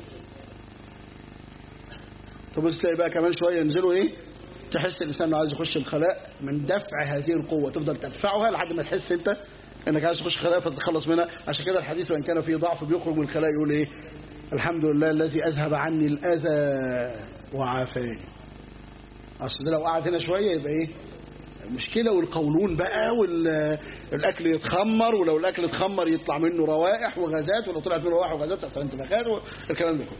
تبص تلاقي بقى كمان شويه ينزلوا ايه تحس الانسان انه عايز يخش الخلاء من دفع هذه القوه تفضل تدفعها لحد ما تحس انت انك عايز تخش الخلاء فتتخلص منها عشان كده الحديث وان كان فيه ضعف بيخرج من الخلاء يقول ايه الحمد لله الذي اذهب عني الاذى وعافاني اصل ده لو قعد هنا شويه يبقى ايه المشكلة والقولون بقى والأكل يتخمر ولو الأكل اتخمر يطلع منه روائح وغازات ولو طلعت منه روائح وغازات تحت انتفاخات والكلام ده كله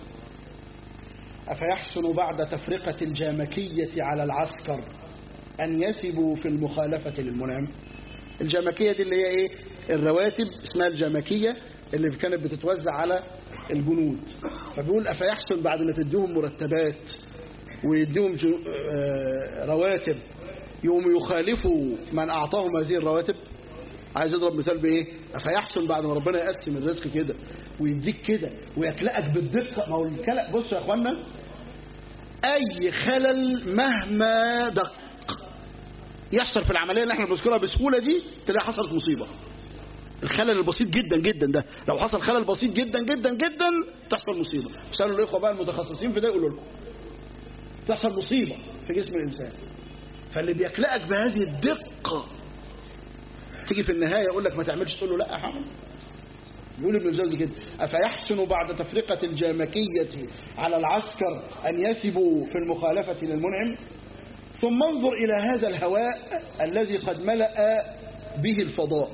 أفيحسن بعد تفرقة الجامكية على العسكر أن يثبوا في المخالفة للمنعم الجامكية دي اللي هي إيه الرواتب اسمها الجامكية اللي كانت بتتوزع على الجنود فبيقول أفيحسن بعد ما تديهم مرتبات ويديهم جو- آه، رواتب يوم يخالفوا من أعطاهم هذه الرواتب عايز يضرب مثال بإيه فيحسن بعد ما ربنا يقسم الرزق كده ويديك كده ويكلأك بالدقة ما هو الكلأ بصوا يا أخوانا أي خلل مهما دق يحصل في العملية اللي احنا بنذكرها بسهولة دي تلاقي حصلت مصيبة الخلل البسيط جدا جدا ده لو حصل خلل بسيط جدا جدا جدا تحصل مصيبة سألوا الإخوة بقى المتخصصين في ده يقولوا لكم تحصل مصيبة في جسم الإنسان فاللي بيكلأك بهذه الدقة تيجي في النهاية يقول لك ما تعملش تقول له لا هعمل يقول ابن الجوزي كده أفيحسن بعد تفرقة الجامكية على العسكر أن يسبوا في المخالفة للمنعم ثم انظر إلى هذا الهواء الذي قد ملأ به الفضاء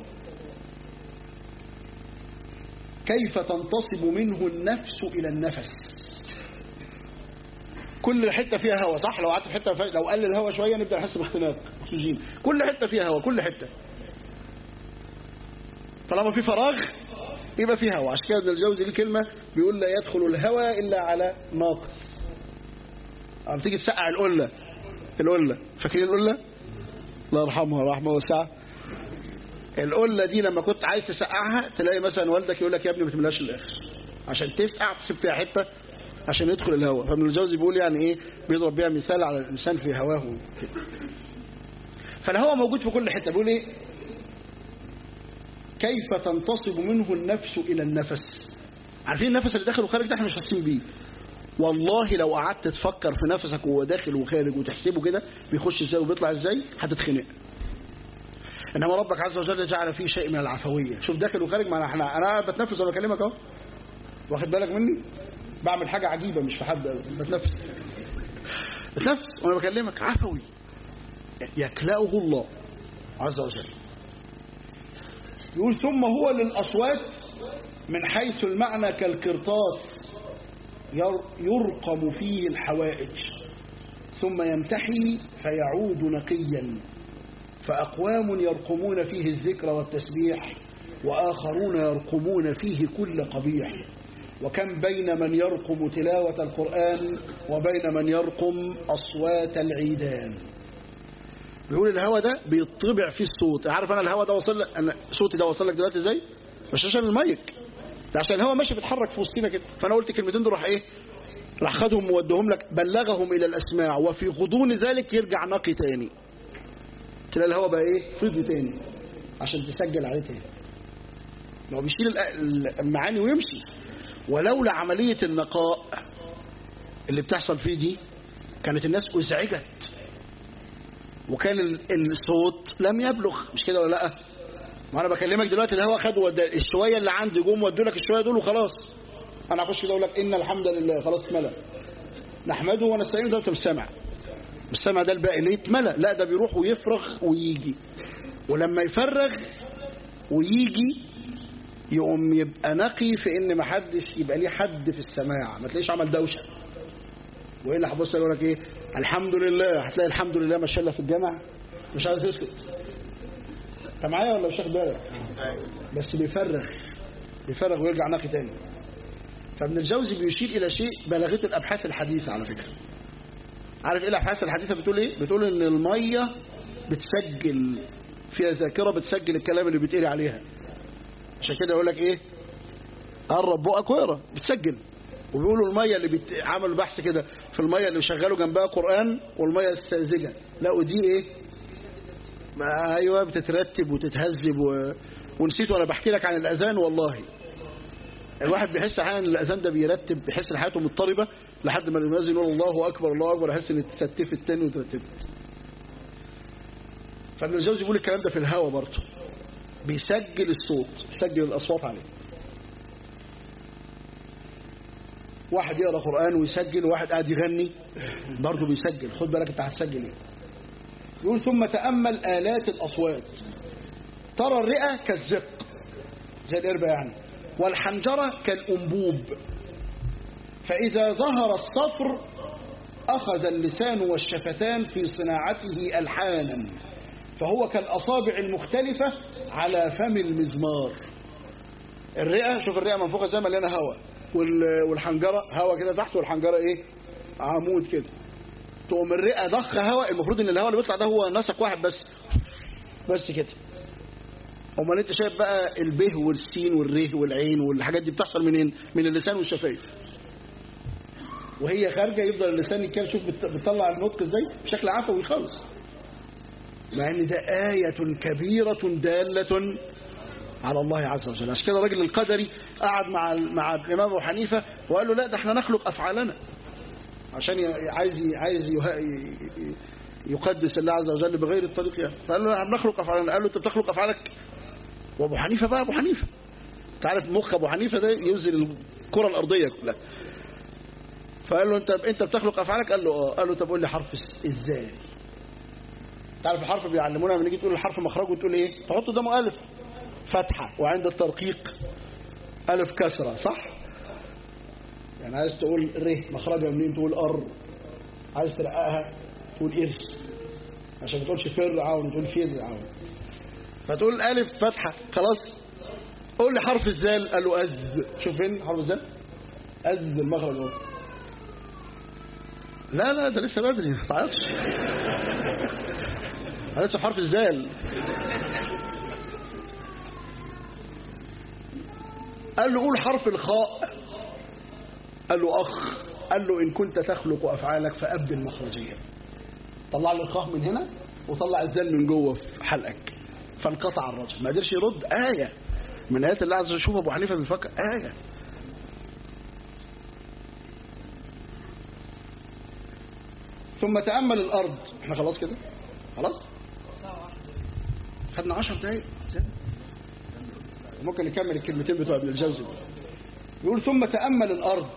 كيف تنتصب منه النفس إلى النفس كل حتة فيها هواء صح لو قعدت في حتة لو قل الهواء شوية نبدأ نحس باختناق أكسجين كل حتة فيها هواء كل حتة طالما في فراغ يبقى في هواء عشان كده ابن الجوزي ليه كلمة بيقول لا يدخل الهواء إلا على ناقص عم تيجي تسقع القلة القلة فاكرين القلة الله يرحمها رحمه وسعه القلة دي لما كنت عايز تسقعها تلاقي مثلا والدك يقول لك يا ابني ما تملاش الاخر عشان تسقع تسيب فيها حتة عشان يدخل الهواء فابن الجوزي بيقول يعني ايه بيضرب بيها مثال على الانسان في هواه فالهواء موجود في كل حتة بيقول ايه كيف تنتصب منه النفس الى النفس عارفين النفس اللي داخل وخارج ده احنا مش حاسين بيه والله لو قعدت تفكر في نفسك وهو داخل وخارج وتحسبه كده بيخش ازاي وبيطلع ازاي هتتخنق انما ربك عز وجل جعل فيه شيء من العفويه شوف داخل وخارج ما احنا انا بتنفس وانا بكلمك اهو واخد بالك مني بعمل حاجه عجيبه مش في حد بتنفس بتنفس وانا بكلمك عفوي يكلأه الله عز وجل يقول ثم هو للأصوات من حيث المعنى كالقرطاس يرقم فيه الحوائج ثم يمتحي فيعود نقيا فأقوام يرقمون فيه الذكر والتسبيح وآخرون يرقمون فيه كل قبيح وكم بين من يرقم تلاوة القرآن وبين من يرقم أصوات العيدان بيقول الهوا ده بيطبع فيه الصوت عارف أنا الهوا ده وصل لك أنا صوتي ده وصل لك دلوقتي ازاي مش عشان المايك ده عشان الهوا ماشي بيتحرك في وسطنا كده فأنا قلت كلمتين دول راح إيه راح خدهم وودهم لك بلغهم إلى الأسماع وفي غضون ذلك يرجع نقي تاني تلاقي الهوا بقى إيه فضي تاني عشان تسجل عليه تاني لو بيشيل المعاني ويمشي ولولا عملية النقاء اللي بتحصل فيه دي كانت الناس ازعجت وكان الصوت لم يبلغ مش كده ولا لا ما انا بكلمك دلوقتي الهوا خد ود... الشويه اللي عندي جم ودوا لك الشويه دول وخلاص انا اخش كده اقول لك ان الحمد لله خلاص اتملى نحمده ونستعينه ده مش سامع مش سامع ده الباقي ليه اتملى لا ده بيروح ويفرغ ويجي ولما يفرغ ويجي يقوم يبقى نقي في ان ما حدش يبقى ليه حد في السماع ما تلاقيش عمل دوشه وايه اللي هبص يقول لك ايه الحمد لله هتلاقي الحمد لله ما شاء الله في الجامع مش عايز يسكت انت معايا ولا مش واخد بالك بس بيفرغ بيفرغ ويرجع نقي تاني فابن الجوزي بيشير الى شيء بلغته الابحاث الحديثه على فكره عارف ايه الابحاث الحديثه بتقول ايه بتقول ان الميه بتسجل فيها ذاكره بتسجل الكلام اللي بيتقري عليها عشان كده يقول لك ايه قرب بقك واقرا بتسجل وبيقولوا الميه اللي بت... عملوا بحث كده في الميه اللي شغلوا جنبها قران والميه الساذجه لقوا دي ايه ما ايوه بتترتب وتتهذب و... ونسيت وانا بحكي لك عن الاذان والله الواحد بيحس احيانا ان الاذان ده بيرتب بيحس ان حياته مضطربه لحد ما المؤذن يقول الله اكبر الله اكبر يحس ان اتستفت تاني وترتبت فابن الجوزي بيقول الكلام ده في الهوا برضه بيسجل الصوت بيسجل الأصوات عليه واحد يقرأ قرآن ويسجل وواحد قاعد يغني برضه بيسجل خد بالك انت هتسجل ايه يقول ثم تأمل آلات الأصوات ترى الرئة كالزق زي القربة يعني والحنجرة كالأنبوب فإذا ظهر الصفر أخذ اللسان والشفتان في صناعته ألحانا فهو كالأصابع المختلفة على فم المزمار الرئة شوف الرئة منفوخة زي مليانة هواء والحنجرة هواء كده تحت والحنجرة ايه عمود كده تقوم الرئه ضخ هواء المفروض ان الهواء اللي بيطلع ده هو نسق واحد بس بس كده امال انت شايف بقى البه والسين والره والعين والحاجات دي بتحصل منين من اللسان والشفايف وهي خارجه يفضل اللسان يتكلم شوف بت- بتطلع النطق ازاي بشكل عفوي خالص مع ان ده آية كبيرة دالة على الله عز وجل عشان كده الراجل القدري قعد مع مع الامام ابو حنيفه وقال له لا ده احنا نخلق افعالنا عشان ي- عايز ي- عايز يه- ي- يقدس الله عز وجل بغير الطريق يعني فقال له نحن نخلق افعالنا قال له انت بتخلق افعالك وابو حنيفه بقى ابو حنيفه انت عارف مخ ابو حنيفه ده ينزل الكره الارضيه كلها فقال له انت انت بتخلق افعالك قال له اه قال له طب قول لي حرف ازاي تعرف الحرف بيعلمونا لما نيجي تقول الحرف مخرجه تقول ايه تحط قدامه الف فتحه وعند الترقيق الف كسره صح يعني عايز تقول ر مخرجها منين تقول ار عايز ترققها تقول ارث عشان ما تقولش فر عون تقول فر عون فتقول الف فتحه خلاص قول لي حرف الزال قال له از شوف فين حرف الزال از المخرج اهو لا لا ده لسه بدري ما تعرفش أنا لسه في حرف الزال قال له قول حرف الخاء قال له أخ قال له إن كنت تخلق أفعالك فأبدل مخرجيا طلع له الخاء من هنا وطلع الزال من جوه في حلقك فانقطع الرجل ما قدرش يرد آية من آيات الله عز وجل شوف أبو حنيفة بيفكر آية ثم تأمل الأرض احنا خلاص كده خلاص خدنا عشر دقايق ممكن نكمل الكلمتين بتوع ابن الجوزي يقول ثم تأمل الأرض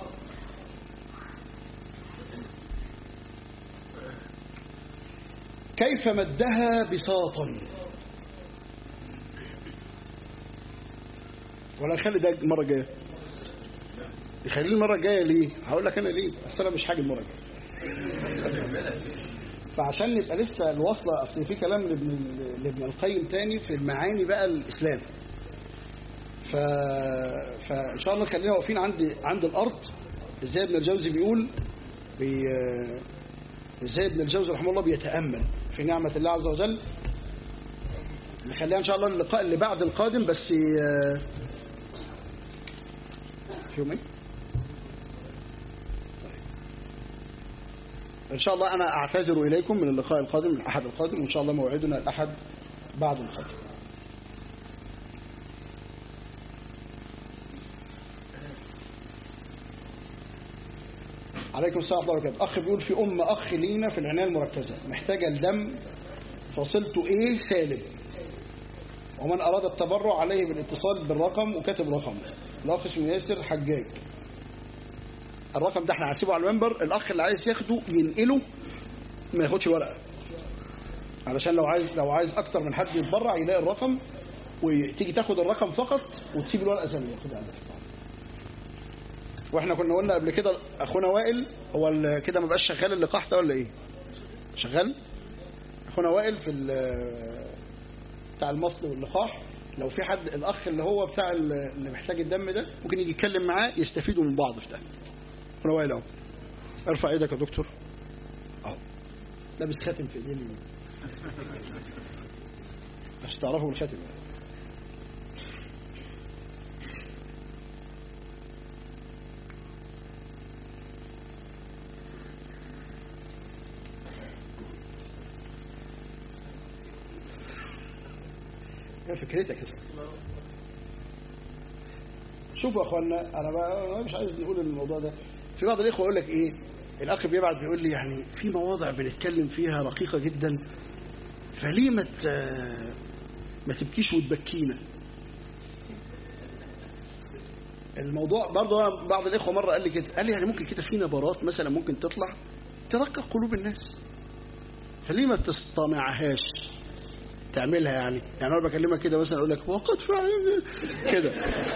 كيف مدها بساطا ولا نخلي ده المرة الجاية يخليه المرة الجاية ليه هقول لك أنا ليه أصل أنا مش حاجة المرة الجاية فعشان نبقى لسه الوصلة أصل في كلام لابن, لابن القيم تاني في المعاني بقى الإسلام ف... فإن شاء الله خلينا واقفين عند عند الأرض إزاي ابن الجوزي بيقول بي... إزاي ابن الجوزي رحمه الله بيتأمل في نعمة الله عز وجل نخليها إن شاء الله اللقاء اللي بعد القادم بس آه، في يومين إن شاء الله أنا أعتذر إليكم من اللقاء القادم الأحد القادم وإن شاء الله موعدنا الأحد بعد القادم عليكم السلام ورحمة الله وبركاته أخ بيقول في أم أخ لينا في العناية المركزة محتاجة الدم فصلته إيه سالب ومن أراد التبرع عليه بالاتصال بالرقم وكاتب رقم الأخ اسمه ياسر حجاج الرقم ده احنا هنسيبه على المنبر الأخ اللي عايز ياخده ينقله ما ياخدش ورقة علشان لو عايز لو عايز أكتر من حد يتبرع يلاقي الرقم وتيجي تاخد الرقم فقط وتسيب الورقة زي ما ياخدها على الفطار. واحنا كنا قلنا قبل كده اخونا وائل هو ال- كده ما بقاش شغال اللقاح ده ولا ايه شغال اخونا وائل في ال- بتاع المصل واللقاح لو في حد الاخ اللي هو بتاع ال- اللي محتاج الدم ده ممكن يجي يتكلم معاه يستفيدوا من بعض في ده اخونا وائل اهو ارفع ايدك يا دكتور اهو لابس خاتم في ايديه اليمين عشان تعرفوا الخاتم ايه فكرتك يا سيدي؟ شوفوا يا اخوانا انا بقى أنا مش عايز نقول الموضوع ده في بعض الاخوه يقول لك ايه الاخ بيبعت بيقول لي يعني في مواضع بنتكلم فيها رقيقه جدا فليه ما ت- ما تبكيش وتبكينا الموضوع برضه أنا بعض الاخوه مره قال لي كده قال لي يعني ممكن كده في نبرات مثلا ممكن تطلع ترقق قلوب الناس فليه ما تصطنعهاش تعملها يعني يعني انا بكلمك كده مثلا اقول لك وقد فعل كده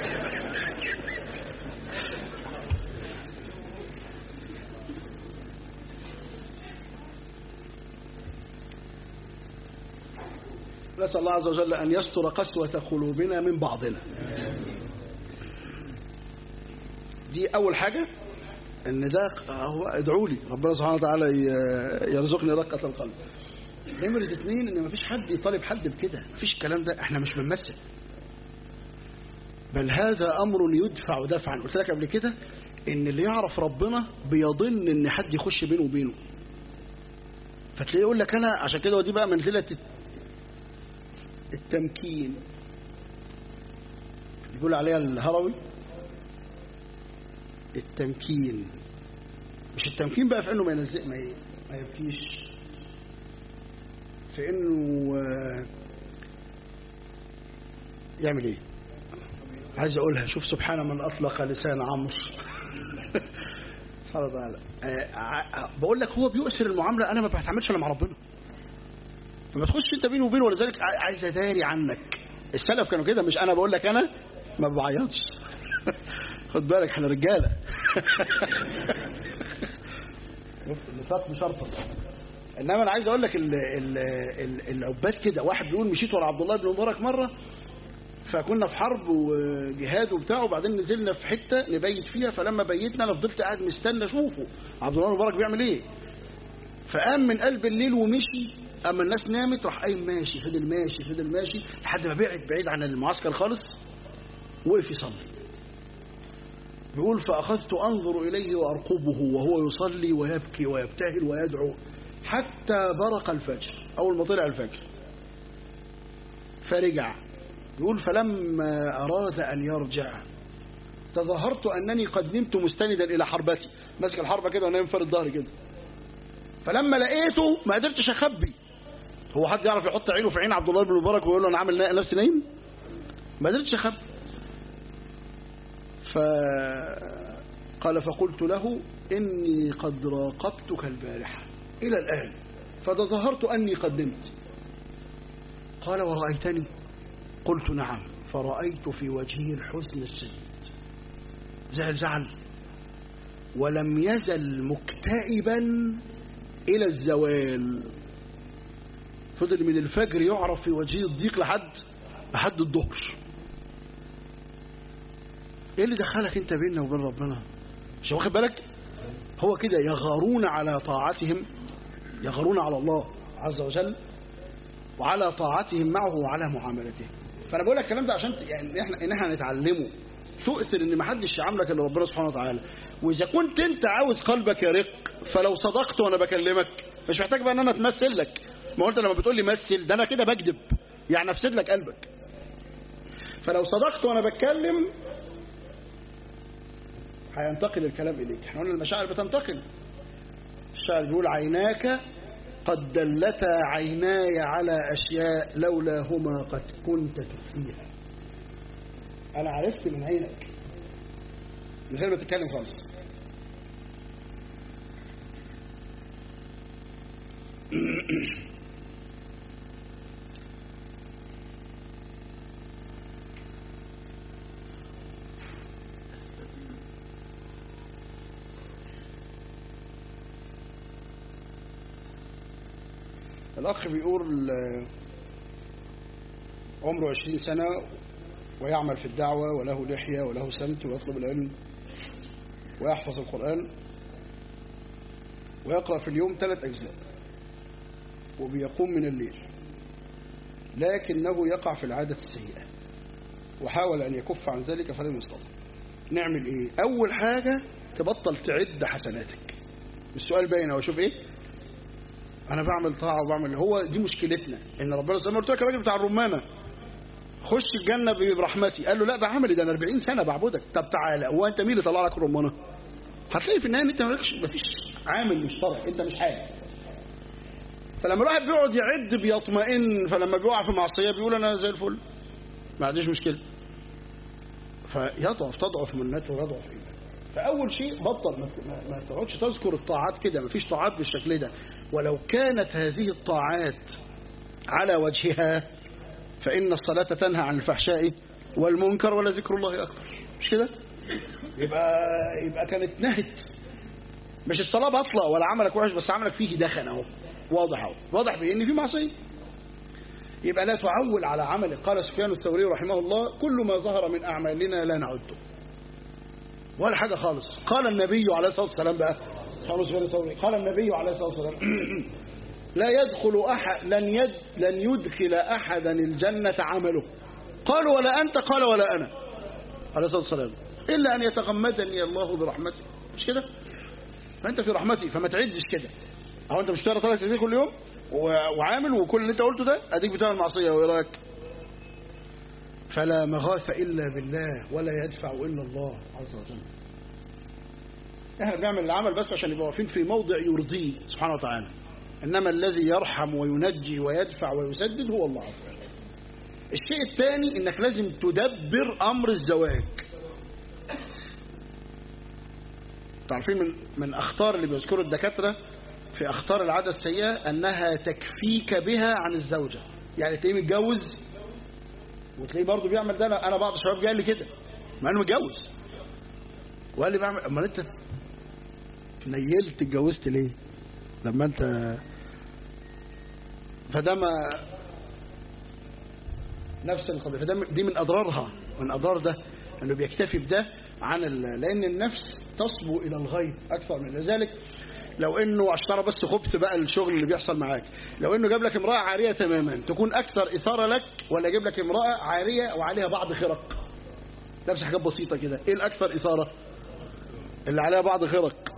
نسأل الله عز وجل أن يستر قسوة قلوبنا من بعضنا دي أول حاجة ان ده هو ادعوا لي ربنا سبحانه وتعالى ي- يرزقني رقة القلب نمرة اثنين ان مفيش حد يطالب حد بكده مفيش الكلام ده احنا مش بنمثل بل هذا امر يدفع دفعا قلت لك قبل كده ان اللي يعرف ربنا بيظن ان حد يخش بينه وبينه فتلاقيه يقول لك انا عشان كده ودي بقى منزله الت- التمكين يقول عليها الهروي التمكين مش التمكين بقى في انه ما ينزل ما ي- ما يبكيش في انه آه، يعمل ايه عايز اقولها شوف سبحان من اطلق لسان عمرو سبحانه وتعالى آه، ع- بقول لك هو بيؤثر المعامله انا ما بتعاملش الا مع ربنا فما تخش انت بينه وبينه ولذلك ع- عايز اداري عنك السلف كانوا كده مش انا بقول لك انا ما بعيطش خد بالك احنا رجاله النفاق بشرطه انما انا عايز اقول لك ال- ال- ال- العباد كده واحد بيقول مشيت ورا عبد الله بن مبارك مره فكنا في حرب وجهاد وبتاع وبعدين نزلنا في حته نبيت فيها فلما بيتنا انا فضلت قاعد مستنى اشوفه عبد الله بن مبارك بيعمل ايه فقام من قلب الليل ومشي اما الناس نامت راح قايم ماشي فضل ماشي فضل ماشي لحد ما بعد بعيد عن المعسكر خالص وقف يصلي بيقول فأخذت أنظر إليه وأرقبه وهو يصلي ويبكي ويبتهل ويدعو حتى برق الفجر أول ما طلع الفجر فرجع يقول فلما أراد أن يرجع تظاهرت أنني قد نمت مستندا إلى حربتي ماسك الحربة كده ونايم فرد ظهري كده فلما لقيته ما قدرتش أخبي هو حد يعرف يحط عينه في عين عبد الله بن مبارك ويقول له أنا عامل نفسي نايم ما قدرتش أخبي فقال فقلت له إني قد راقبتك البارحة إلى الآن فتظاهرت أني قد نمت قال ورأيتني قلت نعم فرأيت في وجهه الحزن الشديد زعل زعل ولم يزل مكتئبا إلى الزوال فضل من الفجر يعرف في وجهه الضيق لحد لحد الظهر ايه اللي دخلك انت بيننا وبين ربنا مش واخد بالك هو كده يغارون على طاعتهم يغارون على الله عز وجل وعلى طاعتهم معه وعلى معاملته فانا بقول لك الكلام ده عشان يعني احنا ان احنا نتعلمه تؤثر ان ما حدش يعاملك الا ربنا سبحانه وتعالى واذا كنت انت عاوز قلبك يرق فلو صدقت وانا بكلمك مش محتاج بقى ان انا اتمثل لك ما هو انت لما بتقول لي مثل ده انا كده بكذب يعني افسد لك قلبك فلو صدقت وانا بتكلم هينتقل الكلام إليك احنا قلنا المشاعر بتنتقل الشاعر بيقول عيناك قد دلتا عيناي على أشياء لولاهما قد كنت تخفيها أنا عرفت من عينك من غير ما تتكلم خالص الأخ بيقول آه، عمره عشرين سنة ويعمل في الدعوة وله لحية وله سمت ويطلب العلم ويحفظ القرآن ويقرأ في اليوم ثلاث أجزاء وبيقوم من الليل لكنه يقع في العادة السيئة وحاول أن يكف عن ذلك فلم يستطع نعمل إيه أول حاجة تبطل تعد حسناتك السؤال باين أهو شوف إيه انا بعمل طاعه وبعمل هو دي مشكلتنا ان ربنا زي ما قلت لك الراجل بتاع الرمانه خش الجنه برحمتي قال له لا بعملي ده انا 40 سنه بعبدك طب تعالى هو انت مين اللي طلع لك الرمانه هتلاقي في النهايه ان انت مالكش مفيش عامل مشترك انت مش حاجه فلما الواحد بيقعد يعد بيطمئن فلما بيقع في معصيه بيقول انا زي الفل ما عنديش مشكله فيضعف تضعف منته ويضعف ايمانه فاول شيء بطل ما, ما, ما تقعدش تذكر الطاعات كده ما فيش طاعات بالشكل ده ولو كانت هذه الطاعات على وجهها فإن الصلاة تنهى عن الفحشاء والمنكر ولذكر الله أكبر مش كده يبقى يبقى كانت نهت مش الصلاة باطلة ولا عملك وحش بس عملك فيه دخن اهو واضح اهو واضح بإن في معصية يبقى لا تعول على عملك قال سفيان الثوري رحمه الله كل ما ظهر من أعمالنا لا نعده ولا حاجة خالص قال النبي عليه الصلاة والسلام بقى قال النبي عليه الصلاة والسلام لا يدخل أحد لن, يد لن يدخل أحدا الجنة عمله قال ولا أنت قال ولا أنا عليه الصلاة والسلام إلا أن يتغمدني الله برحمته مش كده فأنت في رحمتي فما تعدش كده أو أنت مش بتقرا ثلاث أيام كل يوم وعامل وكل اللي أنت قلته ده أديك بتعمل معصية وإيه رأيك فلا مغاث إلا بالله ولا يدفع إلا الله عز وجل احنا بنعمل العمل بس عشان يبقى واقفين في موضع يرضيه سبحانه وتعالى إنما الذي يرحم وينجي ويدفع ويسدد هو الله عز وجل الشيء الثاني انك لازم تدبر امر الزواج تعرفين من من اخطار اللي بيذكروا الدكاتره في اخطار العاده السيئه انها تكفيك بها عن الزوجه يعني تلاقيه متجوز وتلاقيه برضه بيعمل ده انا انا بعض الشباب قال لي كده مع انه متجوز وقال لي بعمل امال انت نيلت اتجوزت ليه لما انت فده ما نفس القضيه فده دي من اضرارها من اضرار ده انه بيكتفي بده عن ال... لان النفس تصبو الى الغيب اكثر من ذلك لو انه اشترى بس خبث بقى الشغل اللي بيحصل معاك لو انه جاب لك امراه عاريه تماما تكون اكثر اثاره لك ولا يجيب لك امراه عاريه وعليها بعض خرق نفس حاجات بسيطه كده ايه الاكثر اثاره اللي عليها بعض خرق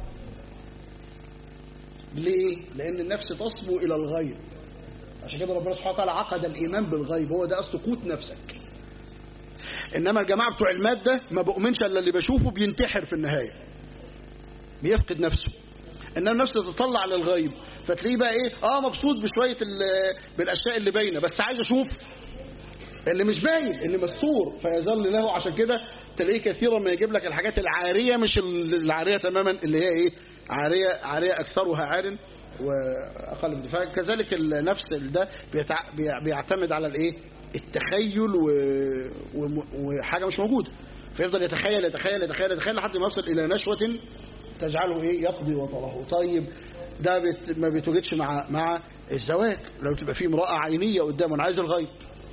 ليه لان النفس تصبو الى الغيب عشان كده ربنا سبحانه وتعالى عقد الايمان بالغيب هو ده سقوط نفسك انما الجماعه بتوع الماده ما بؤمنش الا اللي بشوفه بينتحر في النهايه بيفقد نفسه انما النفس تطلع للغيب فتلاقيه بقى ايه اه مبسوط بشويه بالاشياء اللي باينه بس عايز اشوف اللي مش باين اللي مستور فيظل له عشان كده تلاقيه كثيرا ما يجيب لك الحاجات العاريه مش العاريه تماما اللي هي ايه عاريه عاريه اكثرها عار واقل من فكذلك النفس ده بيعتمد على الايه التخيل و... و... وحاجه مش موجوده فيفضل يتخيل يتخيل يتخيل يتخيل لحد ما يصل الى نشوه تجعله ايه يقضي وطره طيب ده بت... ما بيتوجدش مع مع الزواج لو تبقى في امراه عينيه قدامه انا عايز الغيب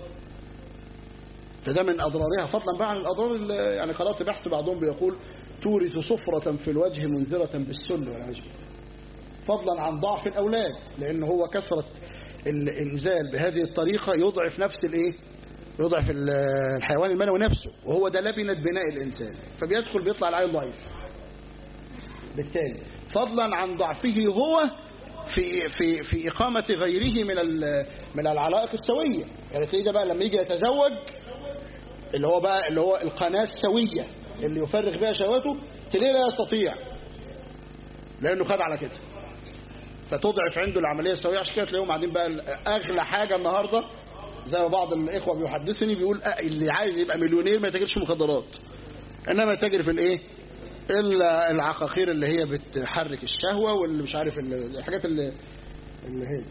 فده من اضرارها فضلا بقى عن الاضرار يعني قرات بحث بعضهم بيقول تورث صفرة في الوجه منذرة بالسل والعجب فضلا عن ضعف الأولاد لأن هو كثرة الإنزال بهذه الطريقة يضعف نفس الإيه يضعف الحيوان المنوي نفسه وهو ده لبنة بناء الإنسان فبيدخل بيطلع العين ضعيف بالتالي فضلا عن ضعفه هو في في في إقامة غيره من من العلائق السوية يعني سيدة بقى لما يجي يتزوج اللي هو بقى اللي هو القناة السوية اللي يفرغ بها شهواته تلاقيه لا يستطيع لأنه خد على كده فتضعف عنده العملية السوية عشان كده تلاقيهم قاعدين بقى أغلى حاجة النهاردة زي ما بعض الإخوة بيحدثني بيقول اللي عايز يبقى مليونير ما يتاجرش مخدرات إنما يتاجر في الإيه إلا العقاقير اللي هي بتحرك الشهوة واللي مش عارف الحاجات اللي, اللي هي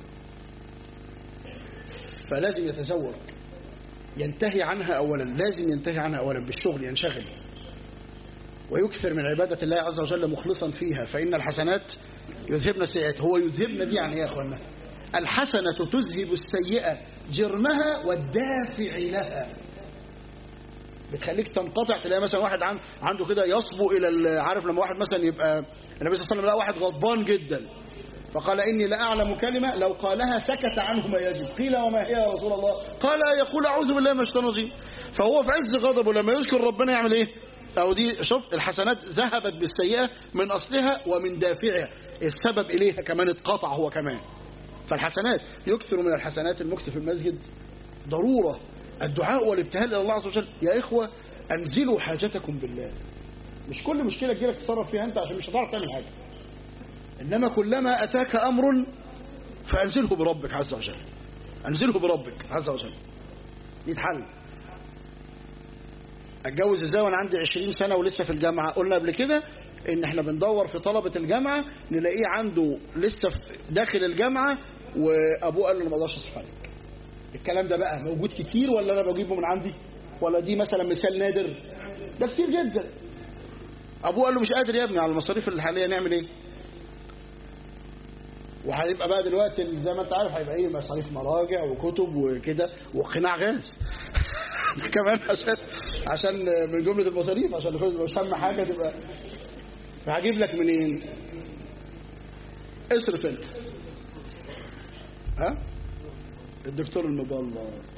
فلازم يتزوج ينتهي عنها أولا لازم ينتهي عنها أولا بالشغل ينشغل ويكثر من عبادة الله عز وجل مخلصا فيها فإن الحسنات يذهبن السيئات هو يذهبن دي عن ايه يا اخوانا الحسنة تذهب السيئة جرمها والدافع لها بتخليك تنقطع تلاقي مثلا واحد عن عنده كده يصبو الى عارف لما واحد مثلا يبقى النبي صلى الله عليه وسلم لقى واحد غضبان جدا فقال إني لا أعلم كلمة لو قالها سكت عنه ما يجب قيل وما هي يا رسول الله قال يقول أعوذ بالله من الشيطان الرجيم فهو في عز غضبه لما يذكر ربنا يعمل إيه أو دي شوف الحسنات ذهبت بالسيئة من أصلها ومن دافعها السبب إليها كمان اتقطع هو كمان فالحسنات يكثر من الحسنات المكث في المسجد ضرورة الدعاء والابتهال إلى الله عز وجل يا إخوة أنزلوا حاجتكم بالله مش كل مشكلة تجيلك تتصرف فيها أنت عشان مش هتعرف تعمل حاجة إنما كلما أتاك أمر فأنزله بربك عز وجل أنزله بربك عز وجل يتحل أتجوز إزاي وأنا عندي 20 سنة ولسه في الجامعة قلنا قبل كده إن إحنا بندور في طلبة الجامعة نلاقيه عنده لسه داخل الجامعة وأبوه قال له أنا ما أقدرش أصرف عليك الكلام ده بقى موجود كتير ولا أنا بجيبه من عندي ولا دي مثلا مثال نادر ده كتير جدا أبوه قال له مش قادر يا ابني على المصاريف الحالية نعمل إيه وهيبقى بقى دلوقتي زي ما انت عارف هيبقى ايه مصاريف مراجع وكتب وكده وقناع غاز كمان عشان عشان من جملة المصاريف عشان مش هم حاجة تبقى فهجيب لك منين اصرف انت ها الدكتور المبلط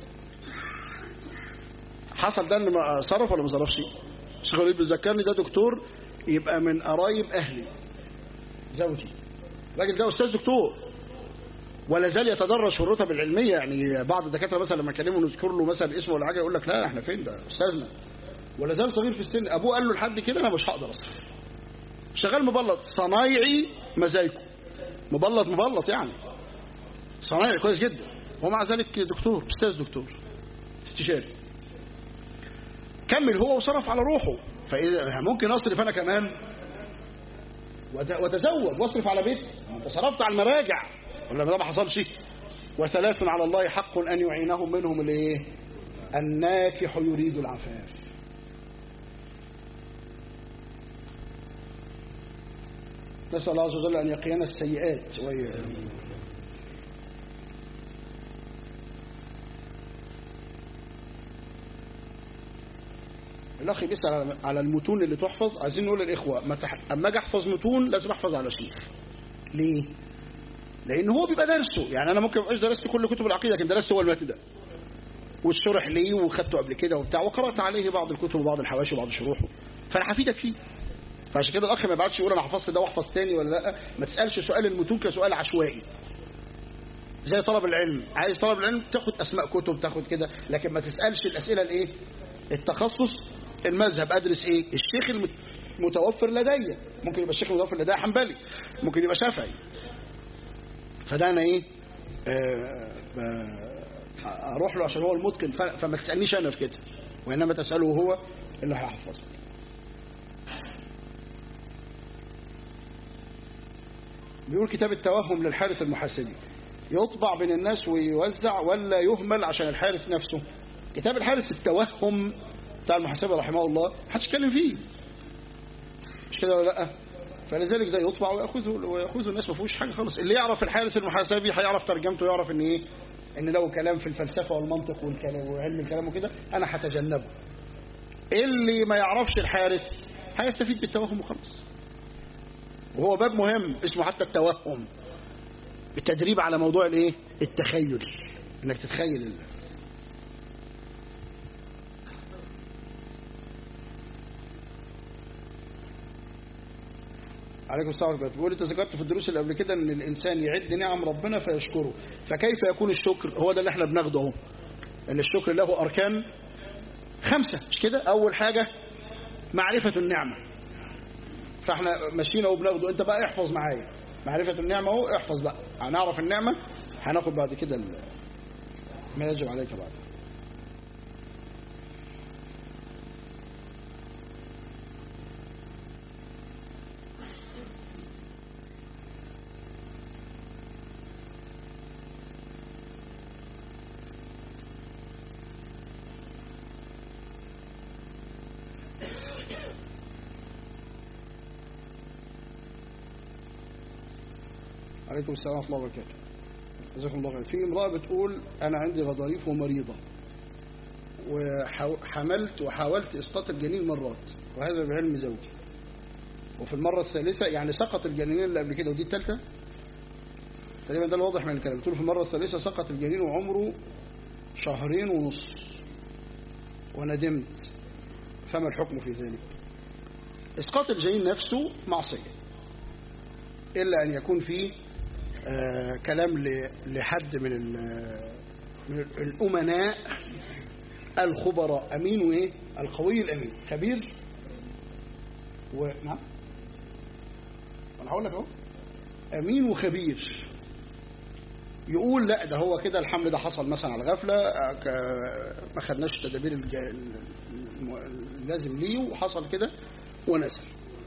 حصل ده ان صرف ولا ما صرفش الشيخ وليد بيذكرني ده دكتور يبقى من قرايب اهلي زوجي الراجل ده استاذ دكتور ولا زال يتدرج في الرتب العلميه يعني بعض الدكاتره مثلا لما كلمه نذكر له مثلا اسمه ولا حاجه يقول لك لا احنا فين ده استاذنا ولا زال صغير في السن ابوه قال له لحد كده انا مش هقدر اصرف شغال مبلط صنايعي مزايكو مبلط مبلط يعني صنايعي كويس جدا ومع ذلك دكتور استاذ دكتور استشاري كمل هو وصرف على روحه فإذا ممكن أصرف أنا كمان وتزوج واصرف على بيتي انت صرفت على المراجع ولا ده ما حصلش وثلاث على الله حق أن يعينهم منهم الايه الناكح يريد العفاف نسأل الله عز وجل أن يقينا السيئات وي... الأخ بيسأل على المتون اللي تحفظ عايزين نقول للإخوة ما تح... أما أجي أحفظ متون لازم أحفظ على شيخ ليه؟ لأن هو بيبقى درسه يعني أنا ممكن مبقاش درست كل كتب العقيدة لكن درست هو المتن ده والشرح ليه وخدته قبل كده وبتاع وقرأت عليه بعض الكتب وبعض الحواشي وبعض شروحه فأنا هفيدك فيه فعشان كده الأخ ما يبعتش يقول أنا حفظت ده واحفظ تاني ولا لا ما تسألش سؤال المتون كسؤال عشوائي زي طلب العلم عايز طلب العلم تاخد أسماء كتب تاخد كده لكن ما تسألش الأسئلة الإيه التخصص المذهب أدرس إيه الشيخ المتوفر لدي ممكن يبقى الشيخ المتوفر لدي حنبلي ممكن يبقى شافعي فده أنا إيه آه أروح له عشان هو المتقن فما تسألنيش أنا في كده وإنما تسأله هو اللي هيحفظه بيقول كتاب التوهم للحارث المحاسبي يطبع بين الناس ويوزع ولا يهمل عشان الحارث نفسه كتاب الحارث التوهم بتاع المحاسبة رحمه الله محدش يتكلم فيه مش كده ولا لا فلذلك ده يطبع ويأخذه ويأخذه الناس ما فيهوش حاجة خالص اللي يعرف الحارث المحاسبي هيعرف ترجمته ويعرف ان ايه ان له كلام في الفلسفة والمنطق والكلام وعلم الكلام وكده انا هتجنبه اللي ما يعرفش الحارث هيستفيد بالتوهم وخلاص وهو باب مهم اسمه حتى التوهم التدريب على موضوع الايه التخيل انك تتخيل الله عليكم السلام عليكم بيقول انت ذكرت في الدروس اللي قبل كده ان الانسان يعد نعم ربنا فيشكره فكيف يكون الشكر هو ده اللي احنا بناخده اهو ان الشكر له اركان خمسة مش كده اول حاجة معرفة النعمة فاحنا ماشيين اهو بناخده انت بقى احفظ معايا معرفة النعمة اهو احفظ بقى هنعرف النعمة هناخد بعد كده ما يجب عليك بعد عليكم السلام ورحمة الله وبركاته جزاكم الله خير في امرأة بتقول أنا عندي غضاريف ومريضة وحملت وحاولت إسقاط الجنين مرات وهذا بعلم زوجي وفي المرة الثالثة يعني سقط الجنينين اللي قبل كده ودي الثالثة تقريبا ده الواضح من الكلام بتقول في المرة الثالثة سقط الجنين وعمره شهرين ونص وندمت فما الحكم في ذلك إسقاط الجنين نفسه معصية إلا أن يكون فيه آه كلام لحد من, من الأمناء الخبراء أمين وإيه القوي الأمين خبير ونعم أنا هقول لك أهو أمين وخبير يقول لا ده هو كده الحمل ده حصل مثلا على غفلة ما خدناش التدابير اللازم ليه وحصل كده ونزل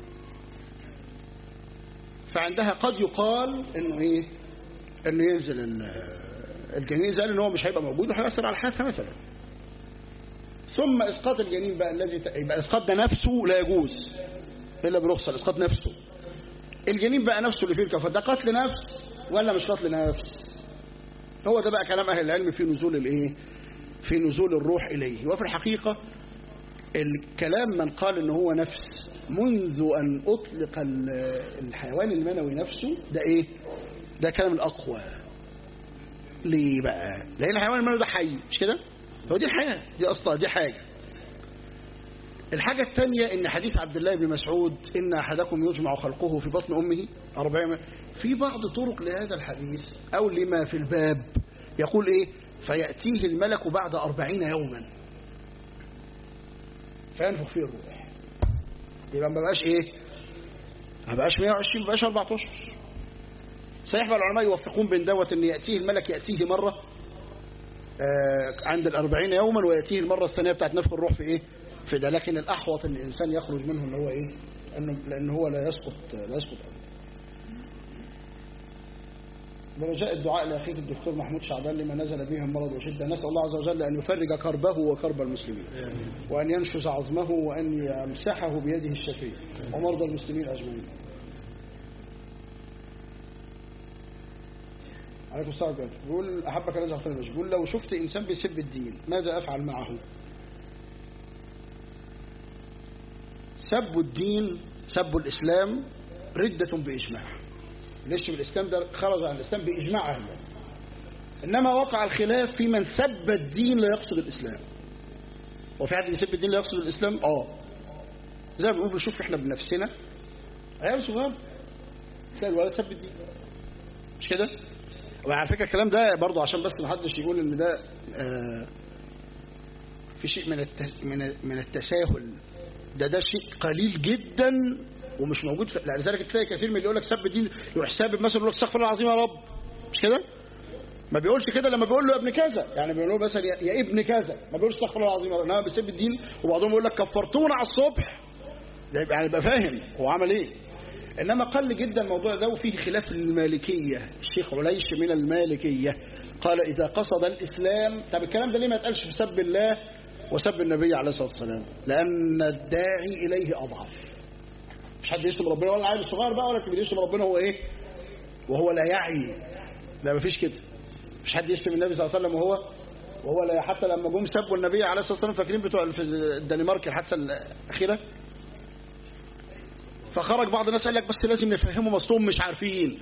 فعندها قد يقال انه ايه انه ينزل الجنين زال ان هو مش هيبقى موجود وهيأثر على حياتها مثلا ثم اسقاط الجنين بقى الذي يبقى اسقاط ده نفسه لا يجوز الا برخصه اسقاط نفسه الجنين بقى نفسه اللي فيه الكفر ده قتل نفس ولا مش قتل نفس هو ده بقى كلام اهل العلم في نزول الايه في نزول الروح اليه وفي الحقيقه الكلام من قال ان هو نفس منذ ان اطلق ال- الحيوان المنوي نفسه ده ايه ده كلام الاقوى ليه بقى لان الحيوان المنوي ده حي مش كده هو دي الحياه دي اصلا دي حاجه الحاجة الثانية إن حديث عبد الله بن مسعود إن أحدكم يجمع خلقه في بطن أمه أربعين في بعض طرق لهذا الحديث أو لما في الباب يقول إيه فيأتيه الملك بعد أربعين يوما فينفخ فيه الروح يبقى ما بقاش إيه ما بقاش 120 ما بقاش 14 صحيح بقى العلماء يوفقون بين دوت إن يأتيه الملك يأتيه مرة آه، عند الأربعين يوما ويأتيه المرة الثانية بتاعت نفخ الروح في إيه في ده لكن الأحوط إن الإنسان يخرج منه إن هو إيه إنه لأن هو لا يسقط لا يسقط برجاء الدعاء لأخيك الدكتور محمود شعبان لما نزل بهم مرض وشدة نسأل الله عز وجل أن يفرج كربه وكرب المسلمين وأن ينشز عظمه وأن يمسحه بيده الشفيع ومرضى المسلمين أجمعين عليكم السلام عليكم بيقول أحبك الله عز وجل بيقول لو شفت إنسان بيسب الدين ماذا أفعل معه سب الدين سب الإسلام ردة بإجماع ليش الإسلام ده خرج عن الإسلام بإجماع أهله إنما وقع الخلاف في من سب الدين لا يقصد الإسلام وفي حد يسب الدين لا يقصد الإسلام آه زي ما بنقول بنشوف إحنا بنفسنا عيال صغار تلاقي الولد سب الدين مش كده وعلى فكرة الكلام ده برضه عشان بس محدش يقول إن ده آه في شيء من الت- من من التساهل ده ده شيء قليل جدا ومش موجود في لذلك تلاقي كثير من اللي يقول لك سب الدين يروح سابب مثلا يقول لك استغفر الله العظيم يا رب مش كده ما بيقولش كده لما بيقول له يا ابن كذا يعني بيقول له مثلا يا, يا ابن كذا ما بيقولش استغفر الله العظيم يا رب انما بيسب الدين وبعضهم يقول لك كفرتونا على الصبح ده يبقى يعني يبقى فاهم هو عمل ايه انما قل جدا الموضوع ده وفيه خلاف المالكيه الشيخ عليش من المالكيه قال اذا قصد الاسلام طب الكلام ده ليه ما يتقالش في سب الله وسب النبي عليه الصلاه والسلام لان الداعي اليه اضعف مش حد يشتم ربنا ولا العيل الصغير بقى ولا الكبير يشتم ربنا هو ايه وهو لا يعي لا مفيش كده مش حد يشتم النبي صلى الله عليه وسلم وهو وهو لا حتى لما جم سبوا النبي عليه الصلاه والسلام فاكرين بتوع في الدنمارك الحادثه الاخيره فخرج بعض الناس قال لك بس لازم نفهمهم اصلهم مش عارفين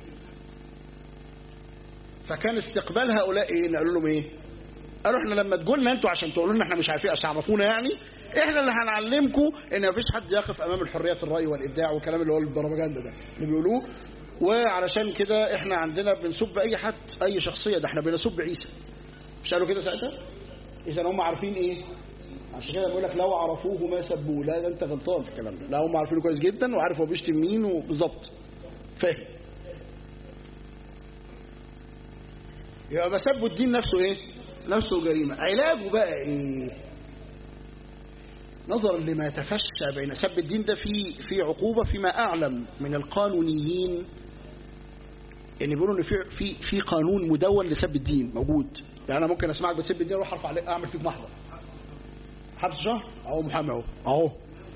فكان استقبال هؤلاء ايه قالوا لهم ايه قالوا احنا لما تقولنا انتوا عشان تقولوا لنا احنا مش عارفين عشان عرفونا يعني احنا اللي هنعلمكم ان مفيش حد يقف امام الحريات الراي والابداع والكلام اللي هو البروباجندا ده اللي بيقولوه وعلشان كده احنا عندنا بنسب اي حد اي شخصيه ده احنا بنسب عيسى مش قالوا كده ساعتها اذا هم عارفين ايه عشان كده بقول لك لو عرفوه ما سبوه لا ده انت غلطان في الكلام ده لا هم عارفينه كويس جدا وعارف هو بيشتم مين وبالظبط فاهم يبقى مسب الدين نفسه ايه نفسه جريمه علاجه بقى ايه نظرا لما تفشى بين سب الدين ده في في عقوبه فيما اعلم من القانونيين يعني بيقولوا ان في في في قانون مدون لسب الدين موجود يعني انا ممكن اسمعك بتسب الدين اروح ارفع عليك اعمل فيك محضر حبس شهر اهو محامي اهو اهو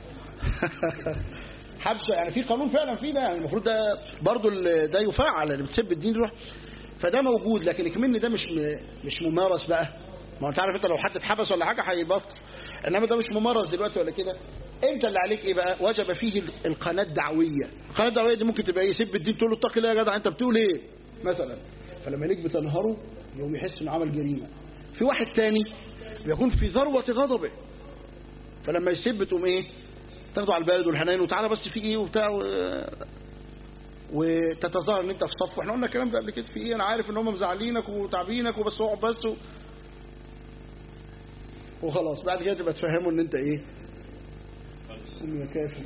حبس يعني في قانون فعلا في ده يعني المفروض ده برضه ال- ده يفعل اللي بتسب الدين يروح فده موجود لكن الكمن ده مش م- مش ممارس بقى ما انت عارف انت لو حد اتحبس ولا حاجه هيبطل انما ده مش ممارس دلوقتي ولا كده انت اللي عليك ايه بقى وجب فيه ال- القناه الدعويه القناه الدعويه دي ممكن تبقى ايه سب الدين تقول له اتق الله يا جدع انت بتقول ايه مثلا فلما ليك بتنهره يقوم يحس انه عمل جريمه في واحد تاني بيكون في ذروه غضبه فلما يسب تقوم ايه تاخده على البلد والحنين وتعالى بس في ايه وبتاع و... وتتظاهر ان انت في صف واحنا قلنا الكلام ده قبل كده في ايه انا عارف ان هم مزعلينك وتعبينك وبس اقعد بس و... وخلاص بعد كده تبقى تفهمه ان انت ايه قوم يا كافر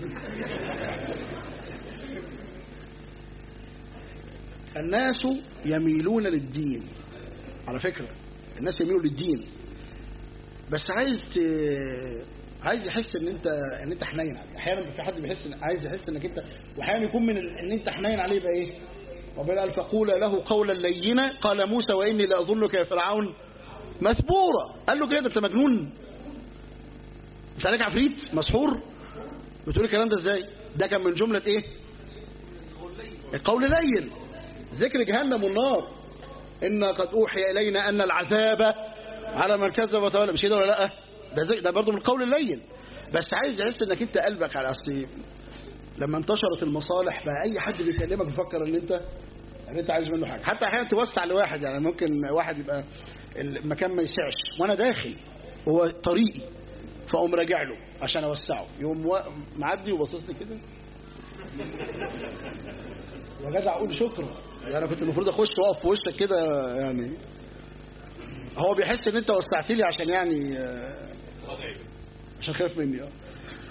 الناس يميلون للدين على فكرة الناس يميلوا للدين بس عايز ت... عايز يحس ان انت ان انت حنين عليه احيانا في حد بيحس ان عايز يحس انك انت واحيانا يكون من ال... ان انت حنين عليه يبقى ايه ربنا قال فقول له قولا لينا قال موسى واني لاظنك يا فرعون مسبورا قال له كده انت مجنون مش عليك عفريت مسحور بتقول الكلام ده ازاي ده كان من جمله ايه القول لين ذكر جهنم والنار إن قد أوحي إلينا أن العذاب على من كذب وتولى مش كده ولا لا ده زي ده برضه من القول اللين بس عايز يحس انك انت قلبك على اصل لما انتشرت المصالح بقى اي حد بيكلمك يفكر ان انت ان انت عايز منه حاجه حتى احيانا توسع لواحد يعني ممكن واحد يبقى المكان ما يسعش وانا داخل هو طريقي فاقوم راجع له عشان اوسعه يقوم وا- معدي وباصص لي كده يا جدع اقول شكرا يعني انا كنت المفروض اخش واقف في وشك كده يعني هو بيحس ان انت وسعت لي عشان يعني آه، عشان خايف مني اه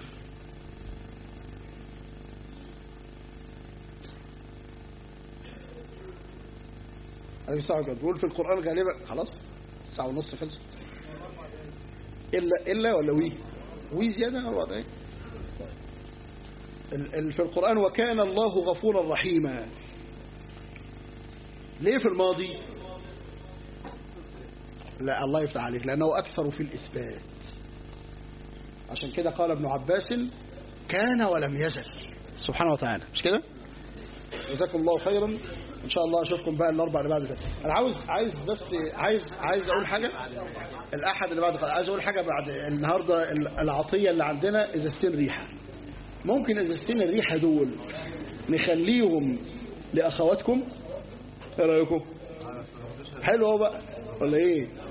هذه ساعة كده بيقول في القرآن غالبا خلاص ساعة ونص خلصت إلا إلا ولا وي وي زيادة ولا إيه ال- ال- في القرآن وكان الله غفورا رحيما ليه في الماضي لا الله يفتح عليك لأنه أكثر في الإثبات عشان كده قال ابن عباس كان ولم يزل سبحانه وتعالى مش كده جزاكم الله خيرا ان شاء الله اشوفكم بقى الاربع اللي بعد كده انا عاوز عايز بس عايز عايز اقول حاجه الاحد اللي بعد كده عايز اقول حاجه بعد النهارده العطيه اللي عندنا ازازتين ريحه ممكن ازازتين الريحه دول نخليهم لاخواتكم ايه رايكم حلو اهو بقى ولا ايه